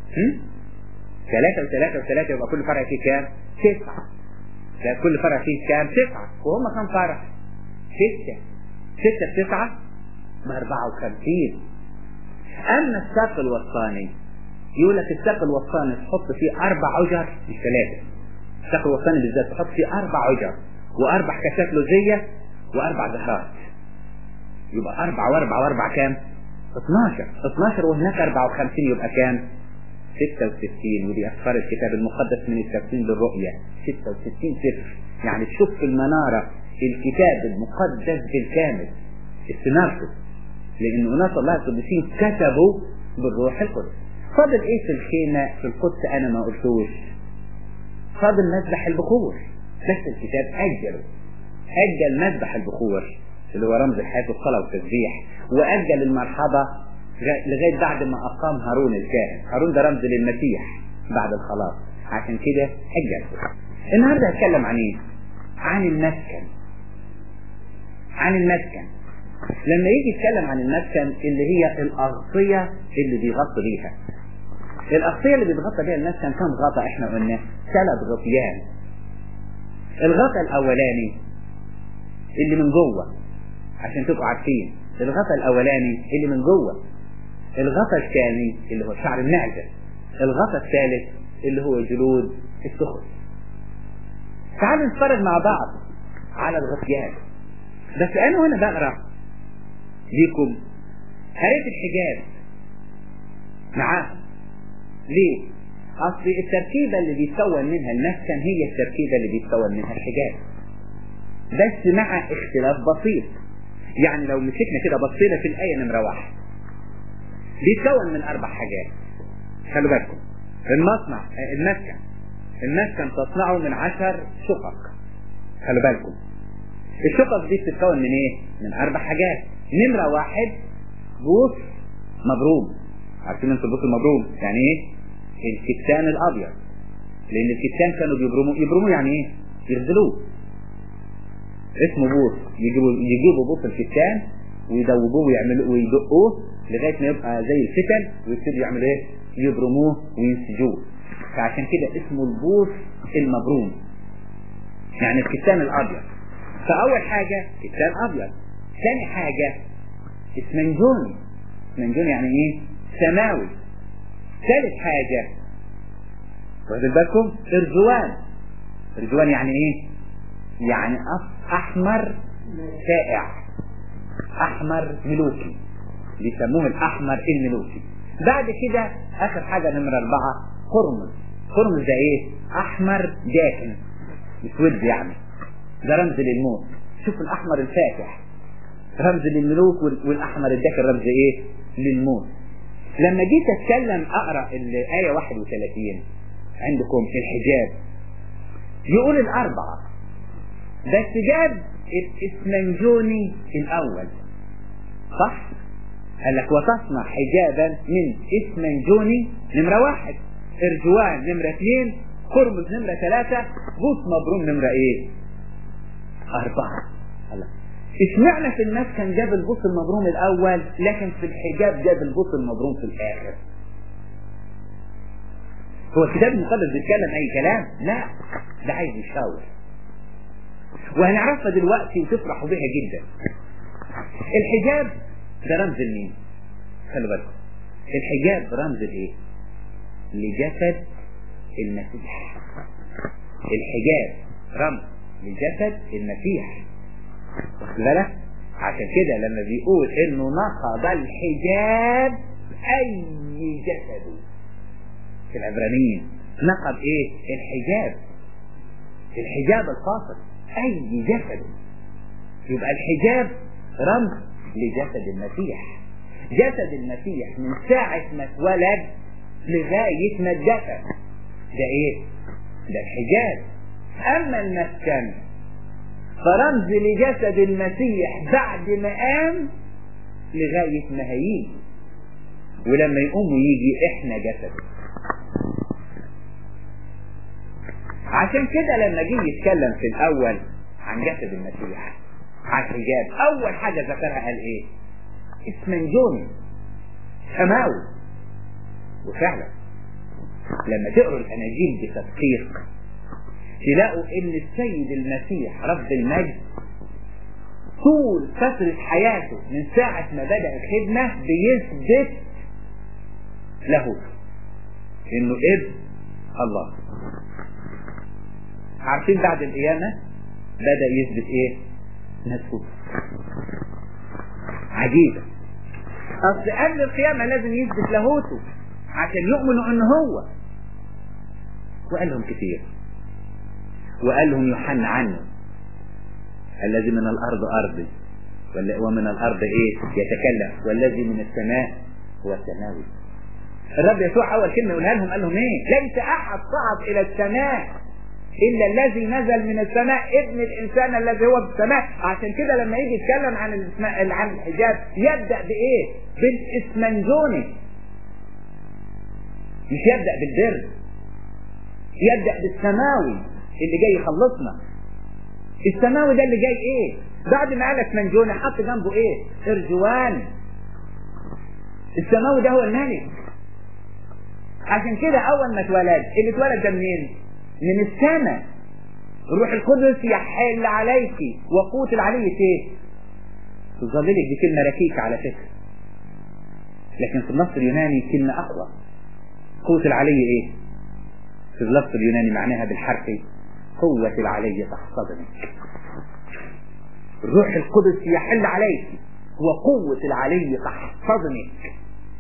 ثلاثة وثلاثة وثلاثة يبقى كل فرع فيه كام تسعة ده كل فرع فيه كام تسعة وهم كام فرع ستة ستة في تسعة بأربعة وخمسين أما الساق الوسطاني يقول لك الساق الوسطاني تحط فيه أربع عجر مش ثلاثة الساق الوسطاني بالذات تحط فيه أربع عجر وأربع كاسات لوزية وأربع زهرات يبقى أربعة وأربعة وأربعة كام؟ 12 12 وهناك 54 يبقى كام 66 ودي أسفار الكتاب المقدس من التفسير للرؤية 66 سفر يعني تشوف في المنارة الكتاب المقدس بالكامل استنارته لأن أناس الله القديسين كتبوا بالروح القدس فاضل ايه في الخيمة في القدس انا ما قلتوش فاضل مذبح البخور بس الكتاب اجله اجل مذبح البخور اللي هو رمز الحياة والصلاة والتسبيح وأجل المرحبة لغاية بعد ما أقام هارون الكاهن هارون ده رمز للمسيح بعد الخلاص عشان كده أجل النهاردة هتكلم عن إيه؟ عن المسكن عن المسكن لما يجي يتكلم عن المسكن اللي هي الأغطية اللي بيغطي بيها الأغطية اللي بيتغطى بيها المسكن كم غطا احنا قلنا ثلاث غطيان الغطا الأولاني اللي من جوه عشان تبقوا عارفين الغطا الاولاني اللي من جوه الغطا الثاني اللي هو شعر المعدة الغطا الثالث اللي هو جلود السخن تعالوا نتفرج مع بعض على الغطيان بس انا وانا بقرا ليكم قريت الحجاب معاهم ليه اصل التركيبه اللي بيتكون منها المسكن هي التركيبه اللي بيتكون منها الحجاب بس مع اختلاف بسيط يعني لو مسكنا كده بصينا في الآية نمرة واحد بيتكون من أربع حاجات خلوا بالكم المصنع المسكن المسكن تصنعه من عشر شقق خلوا بالكم الشقق دي بتتكون من ايه؟ من أربع حاجات نمرة واحد بوص مبروم عارفين انتوا البوص المبروم يعني ايه؟ الكتان الأبيض لأن الكتان كانوا بيبرموا يبرموا يعني ايه؟ يغزلوه اسمه بوص يجيبوا يجيبوا بوص الكتان ويدوبوه ويعملوا ويدقوه لغايه ما يبقى زي الفتن ويبتدوا يعملوا ايه؟ يبرموه وينسجوه فعشان كده اسمه البوص المبروم يعني الكتان الابيض فاول حاجه كتان ابيض ثاني حاجه اسمنجوني اسمنجوني يعني ايه؟ سماوي ثالث حاجه واخدين بالكم؟ ارجوان ارجوان يعني ايه؟ يعني احمر سائع احمر ملوكي بيسموه الاحمر الملوكي بعد كده اخر حاجة نمرة اربعة قرمز قرمز ده ايه احمر داكن اسود يعني ده رمز للموت شوف الاحمر الفاتح رمز للملوك والاحمر الداكن رمز ايه للموت لما جيت اتكلم اقرا الايه 31 عندكم الحجاب يقول الاربعه بس جاب الاسمنجوني الاول صح قال لك وتصنع حجابا من اسمنجوني نمرة واحد ارجوان نمرة اثنين قرمز نمرة ثلاثة بوس مبروم نمرة ايه اربعة هلا اشمعنى في الناس كان جاب البوس المبروم الاول لكن في الحجاب جاب البوس المبروم في الاخر هو الكتاب المقدس بيتكلم اي كلام لا ده عايز يشاور وهنعرفها دلوقتي وتفرحوا بيها جدا الحجاب ده رمز لمين خلي بالكم الحجاب رمز لايه لجسد المسيح الحجاب رمز لجسد المسيح واخد بالك عشان كده لما بيقول انه نقض الحجاب اي جسد في العبرانيين نقض ايه الحجاب الحجاب الفاصل اي جسد يبقى الحجاب رمز لجسد المسيح جسد المسيح من ساعة ما اتولد لغاية ما اتدفن ده ايه ده الحجاب اما المسكن فرمز لجسد المسيح بعد ما قام لغاية ما هيجي ولما يقوم ويجي احنا جسد عشان كده لما جه يتكلم في الاول عن جسد المسيح عن الحجاب اول حاجة ذكرها قال ايه اسمنجوني سماوي وفعلا لما تقروا الاناجيل بتدقيق تلاقوا ان السيد المسيح رب المجد طول فترة حياته من ساعة ما بدأ الخدمة بيثبت له انه ابن الله عارفين بعد القيامة بدأ يثبت ايه نفسه عجيبة اصل قبل القيامة لازم يثبت لاهوته عشان يؤمنوا ان هو وقال لهم كتير وقال لهم يوحنا عنه الذي من الارض ارضي ومن الارض ايه يتكلم والذي من السماء هو السماوي الرب يسوع اول كلمه يقولها لهم قال لهم ايه ليس احد صعد الى السماء الا الذي نزل من السماء ابن الانسان الذي هو في السماء عشان كده لما يجي يتكلم عن عن الحجاب يبدا بايه بالاسمنجوني مش يبدا بالبر يبدا بالسماوي اللي جاي يخلصنا السماوي ده اللي جاي ايه بعد ما قالك منجونة حط جنبه ايه ارجوان السماوي ده هو الملك عشان كده اول ما اتولد اللي اتولد ده منين من السماء الروح القدس يحل عليك وقوت العلي ايه تظللك دي كلمة ركيكة على فكرة لكن في النص اليوناني كلمة اقوى قوة العلي ايه في اللفظ اليوناني معناها بالحرفي قوة العلي تحتضنك الروح القدس يحل عليك وقوة العلي تحتضنك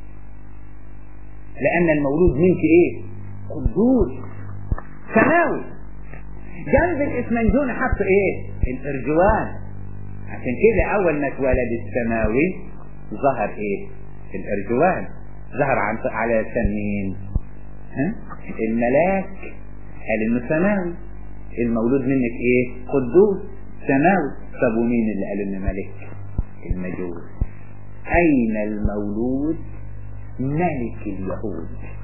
لأن المولود منك إيه؟ قدوس سماوي جنب الإسمنجون حط إيه؟ الإرجوان عشان كده أول ما اتولد السماوي ظهر إيه؟ الإرجوان ظهر عن على لسان مين؟ ها؟ الملاك قال إنه سماوي المولود منك ايه قدوس سماوي طب ومين اللي قال انه ملك المجوس اين المولود ملك اليهود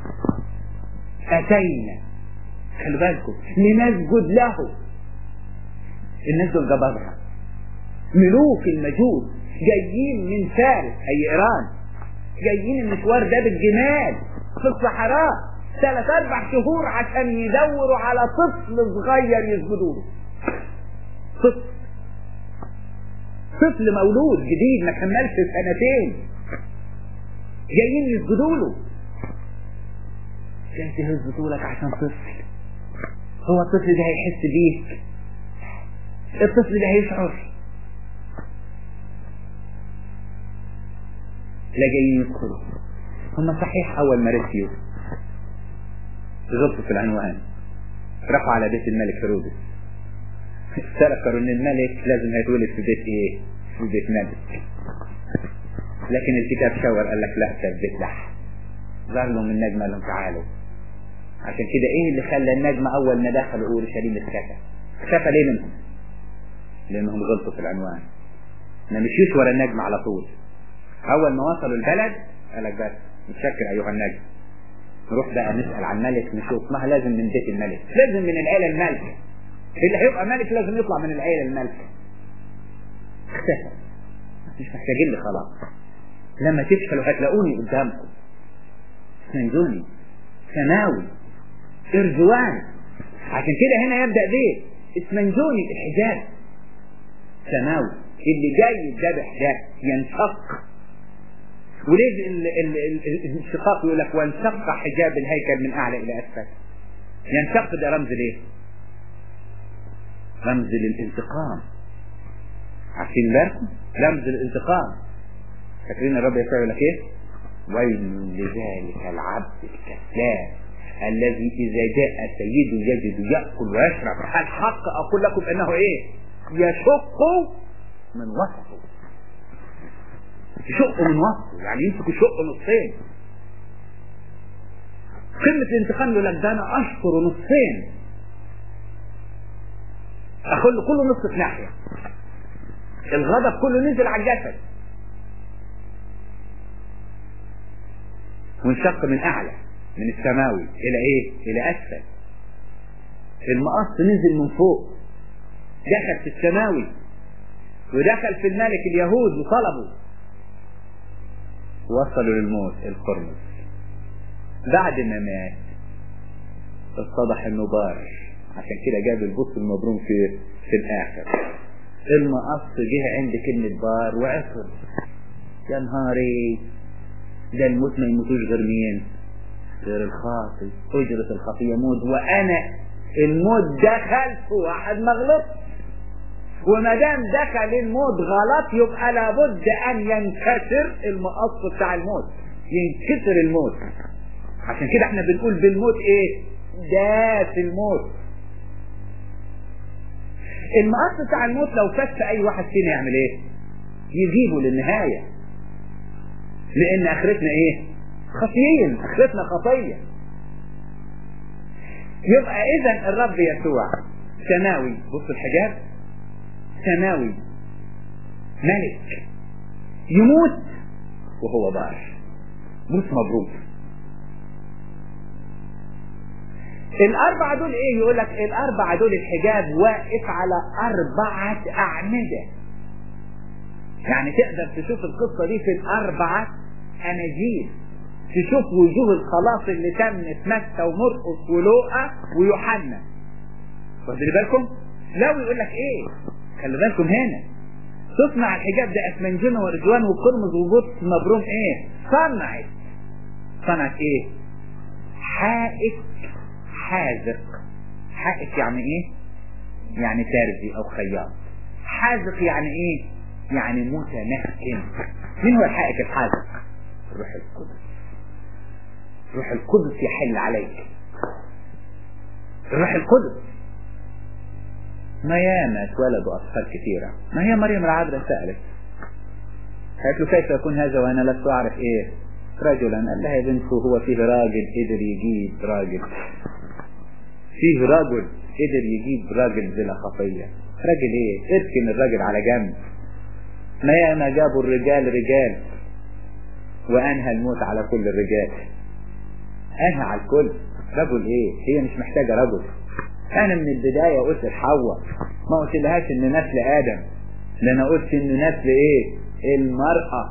اتينا خلي بالكم لنسجد له الناس دول جبابرة ملوك المجوس جايين من فارس اي ايران جايين المشوار ده بالجمال في الصحراء ثلاث اربع شهور عشان يدوروا على طفل صغير يسجدوا له طفل طفل مولود جديد ما كملش سنتين جايين يسجدوا له جاي تهز طولك عشان طفل هو الطفل ده هيحس بيك الطفل ده هيشعر لا جايين يدخلوا هم صحيح اول ما رسيوا غلطوا في العنوان راحوا على بيت الملك هيرودس افتكروا ان الملك لازم هيتولد في بيت ايه في بيت ملك لكن الكتاب شاور قال لك لا ده بيت لحم ظهر لهم النجمة قال لهم تعالوا عشان كده ايه اللي خلى النجمة اول ما دخلوا اورشليم اختفى اختفى ليه منهم لانهم غلطوا في العنوان ما مشيوش ورا النجمة على طول اول ما وصلوا البلد قال لك بس متشكر ايها النجم نروح بقى نسأل عن ملك نشوف ما لازم من بيت الملك لازم من العيلة الملك اللي هيبقى ملك لازم يطلع من العيلة الملك اختفى مش محتاجين لي خلاص لما تفشلوا هتلاقوني قدامكم اسمنجوني سماوي ارجوان عشان كده هنا يبدأ بيه اسمنجوني الحجاب سماوي اللي جاي الذبح ده ينشق وليه الانشقاق يقول لك وانشق حجاب الهيكل من اعلى الى اسفل ينشق ده رمز ليه رمز للانتقام عارفين بالكم رمز للانتقام فاكرين الرب يسوع يقول لك ايه ويل لذلك العبد الكسلان الذي اذا جاء سيده يجد ياكل ويشرب الحق اقول لكم انه ايه يشق من وسطه يشق من وسطه يعني يمسك يشق نصين قمة الانتقام يقول لك ده انا اشكر نصين اخد كله نص في ناحية الغضب كله نزل على الجسد وانشق من اعلى من السماوي الى ايه الى اسفل المقص نزل من فوق دخل في السماوي ودخل في الملك اليهود وطلبوا وصلوا للموت القرمز بعد ما مات اتضح انه بار عشان كده جاب البص المبروم في في الاخر المقص جه عند كلمة بار وعصر يا نهاري ده الموت ما يموتوش غير مين غير الخاطي اجرة الخطية موت وانا الموت دخل في واحد مغلط وما دام دخل الموت غلط يبقى لابد ان ينكسر المقص بتاع الموت ينكسر الموت عشان كده احنا بنقول بالموت ايه داس الموت المقص بتاع الموت لو فات اي واحد فينا يعمل ايه يجيبه للنهاية لان اخرتنا ايه خطيين اخرتنا خطية يبقى اذا الرب يسوع سماوي بص الحجاب سماوي ملك يموت وهو بار موت مبروك الأربعة دول إيه يقول لك الأربعة دول الحجاب واقف على أربعة أعمدة يعني تقدر تشوف القصة دي في الأربعة أناجيل تشوف وجوه الخلاص اللي تم في مكة ومرقس ولوقا ويوحنا واخدين بالكم؟ لو يقول لك إيه خلي بالكم هنا تصنع الحجاب ده أسمنجنة ورجوان وقرمز وبص مبروم إيه؟ صنعت صنعت إيه؟ حائط حاذق حائط يعني ايه يعني تارزي او خياط حاذق يعني ايه يعني متمكن مين هو الحائط الحاذق روح القدس روح القدس يحل عليك روح القدس ما ياما اتولدوا اطفال كثيرة ما هي مريم العذراء سألت قالت له كيف يكون هذا وانا لست اعرف ايه رجلا قال لها يا بنت هو فيه راجل قدر يجيب راجل فيه رجل قدر يجيب راجل بلا خطية راجل ايه اركن الراجل على جنب ما ياما جابوا الرجال رجال وانهى الموت على كل الرجال انهى على الكل رجل ايه هي مش محتاجة رجل انا من البداية قلت لحواء ما قلت لهاش ان نسل ادم ده انا قلت ان نسل ايه المرأة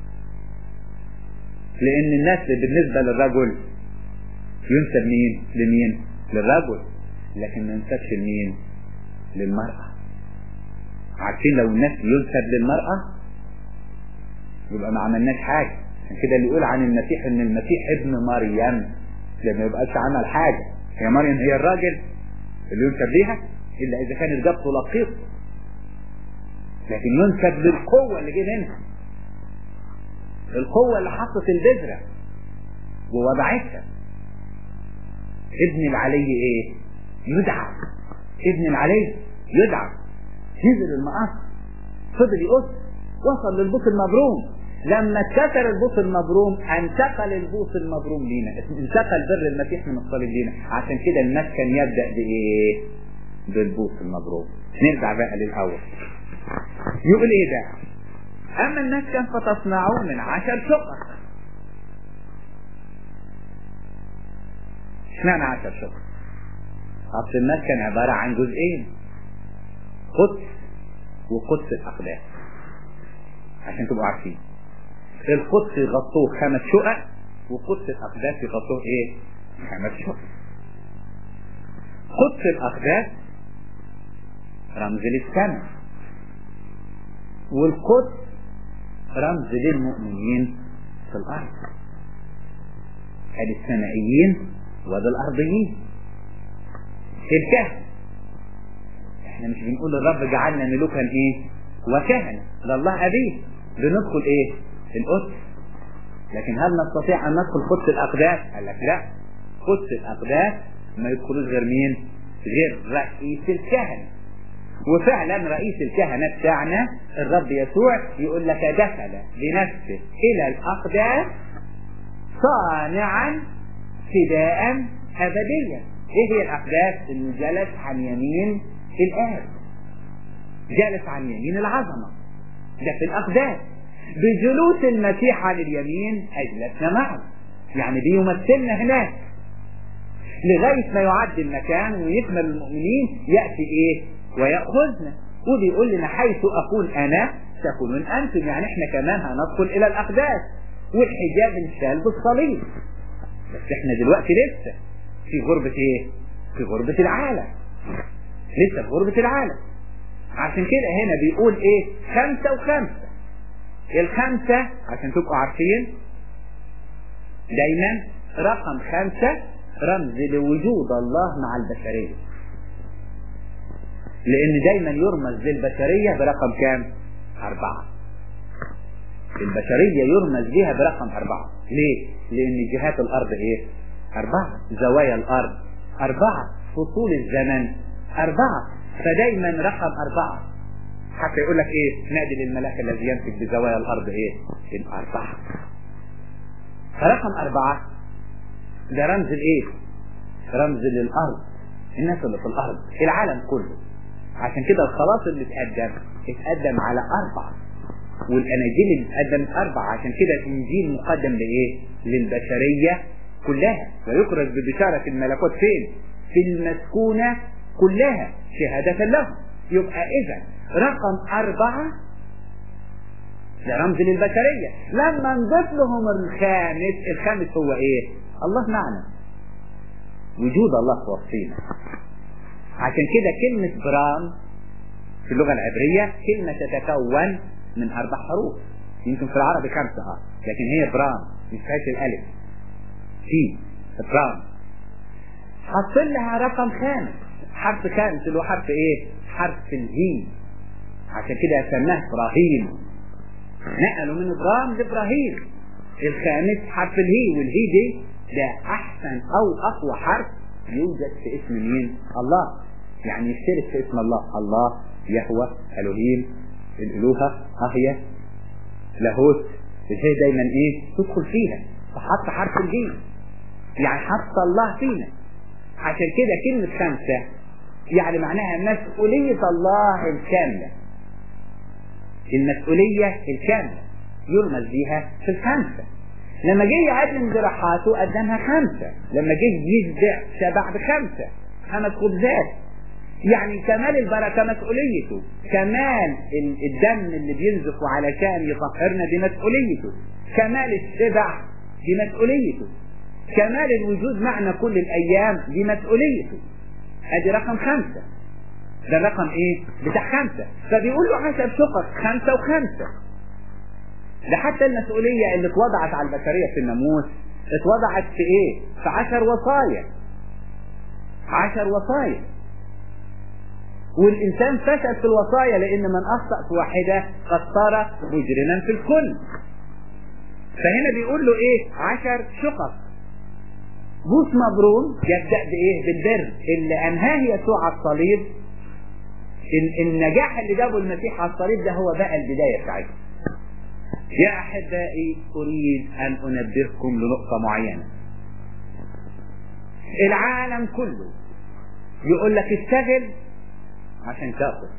لان النسل بالنسبة للرجل ينسب مين لمين للرجل لكن ما ينسبش لمين للمرأة عارفين لو النسل ينسب للمرأة يبقى ما عملناش حاجة عشان كده اللي يقول عن المسيح ان المسيح ابن مريم ده ما يبقاش عمل حاجة هي مريم هي الراجل اللي ينسب ليها الا اذا كانت جابته لقيط لكن ينسب للقوة اللي جه منها القوة اللي حطت البذرة ووضعتها ابن العلي ايه يدعى ابن العلي يدعى نزل المقص فضل يقص وصل للبوس المبروم لما اتكسر البوس المبروم انتقل البوس المبروم لينا انتقل بر المسيح من الصليب لينا عشان كده المسكن يبدأ بايه بالبوس المبروم نرجع بقى للاول يقول ايه ده اما المسكن فتصنعوه من عشر شقق اشمعنى عشر شقق اصل المسكن عبارة عن جزئين قدس وقدس الاقداس عشان تبقوا عارفين القدس يغطوه خمس شقق وقدس الاقداس يغطوه ايه خمس شقق قدس الاقداس رمز للسماء والقدس رمز للمؤمنين في الارض ادي السمائيين وادي الارضيين الكهنة احنا مش بنقول الرب جعلنا ملوكا ايه وكهنة لله أبيه بندخل ايه القدس لكن هل نستطيع أن ندخل قدس الأقداس قال لك لا قدس الأقداس ما يدخلوش غير مين غير رئيس الكهنة وفعلا رئيس الكهنة بتاعنا الرب يسوع يقول لك دخل بنفسه إلى الأقداس صانعا فداء أبديا إيه هي الأقداس اللي جلس عن يمين الآب جالس عن يمين العظمة ده في الأقداس بجلوس المسيح عن اليمين أجلسنا معه يعني بيمثلنا هناك لغاية ما يعد المكان ويكمل المؤمنين يأتي إيه ويأخذنا وبيقول لنا حيث أكون أنا تكونون أنتم يعني إحنا كمان هندخل إلى الأقداس والحجاب انشال بالصليب بس إحنا دلوقتي لسه في غربة إيه في غربة العالم لسه في غربة العالم عشان كده هنا بيقول ايه خمسة وخمسة الخمسة عشان تبقوا عارفين دايما رقم خمسة رمز لوجود الله مع البشرية لان دايما يرمز للبشرية برقم كام اربعة البشرية يرمز بها برقم اربعة ليه لان جهات الارض ايه اربعة زوايا الارض اربعة فصول الزمن أربعة فدايما رقم أربعة حتى يقول لك إيه نادي للملاك الذي يمسك بزوايا الأرض إيه الأربعة فرقم أربعة ده رمز الإيه رمز للأرض الناس اللي في الأرض العالم كله عشان كده الخلاص اللي اتقدم اتقدم على أربعة والأناجيل اللي اتقدمت أربعة عشان كده الإنجيل مقدم لإيه للبشرية كلها ويخرج ببشارة الملكوت فين في المسكونة كلها شهادة له يبقى إذا رقم أربعة ده رمز للبشرية لما نضيف لهم الخامس الخامس هو إيه الله معنا وجود الله في وسطينا عشان كده كلمة برام في اللغة العبرية كلمة تتكون من أربع حروف يمكن في العربي خمسة اه لكن هي برام مش فيهاش الألف في برام حاطين لها رقم خامس حرف خامس اللي هو حرف ايه حرف الهي عشان كده سماه ابراهيم نقلوا من ابراهيم لابراهيم الخامس حرف الهي والهي دي ده احسن او اقوى حرف يوجد في اسم مين الله يعني يشترك في اسم الله الله يهوى الوهيم الالوهه هي لاهوت الهي دايما ايه تدخل فيها فحط حرف الهي يعني حط الله فينا عشان كده كلمة خمسة يعني معناها مسؤولية الله الكاملة المسؤولية الكاملة يرمز بيها في الخمسة لما جه يقدم جراحاته قدمها خمسة لما جه يجزع شبع بخمسة خمس خبزات يعني كمال البركة مسؤوليته كمال الدم اللي بينزف علشان يطهرنا دي مسؤوليته كمال الشبع دي مسؤوليته كمال الوجود معنا كل الأيام دي مسؤوليته ادي رقم خمسة ده رقم ايه بتاع خمسة فبيقول له حسب شقق خمسة وخمسة ده حتى المسؤولية اللي اتوضعت على البشرية في الناموس اتوضعت في ايه في عشر وصايا عشر وصايا والإنسان فشل في الوصايا لأن من أخطأ في واحدة قد صار مجرما في الكل فهنا بيقول له إيه عشر شقق بوس مبروم يبدأ بإيه بالبر اللي أنهاه يسوع على الصليب النجاح اللي جابه المسيح على الصليب ده هو بقى البداية بتاعته يا أحبائي أريد أن أنبهكم لنقطة معينة العالم كله يقول لك اشتغل عشان تاخد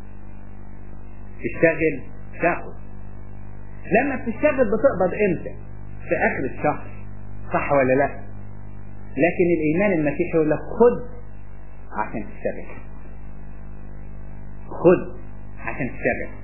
اشتغل تاخد لما بتشتغل بتقبض امتى في اخر الشهر صح ولا لا لكن الايمان المسيحي يقول لك خد عشان تشتغل خد عشان تشتغل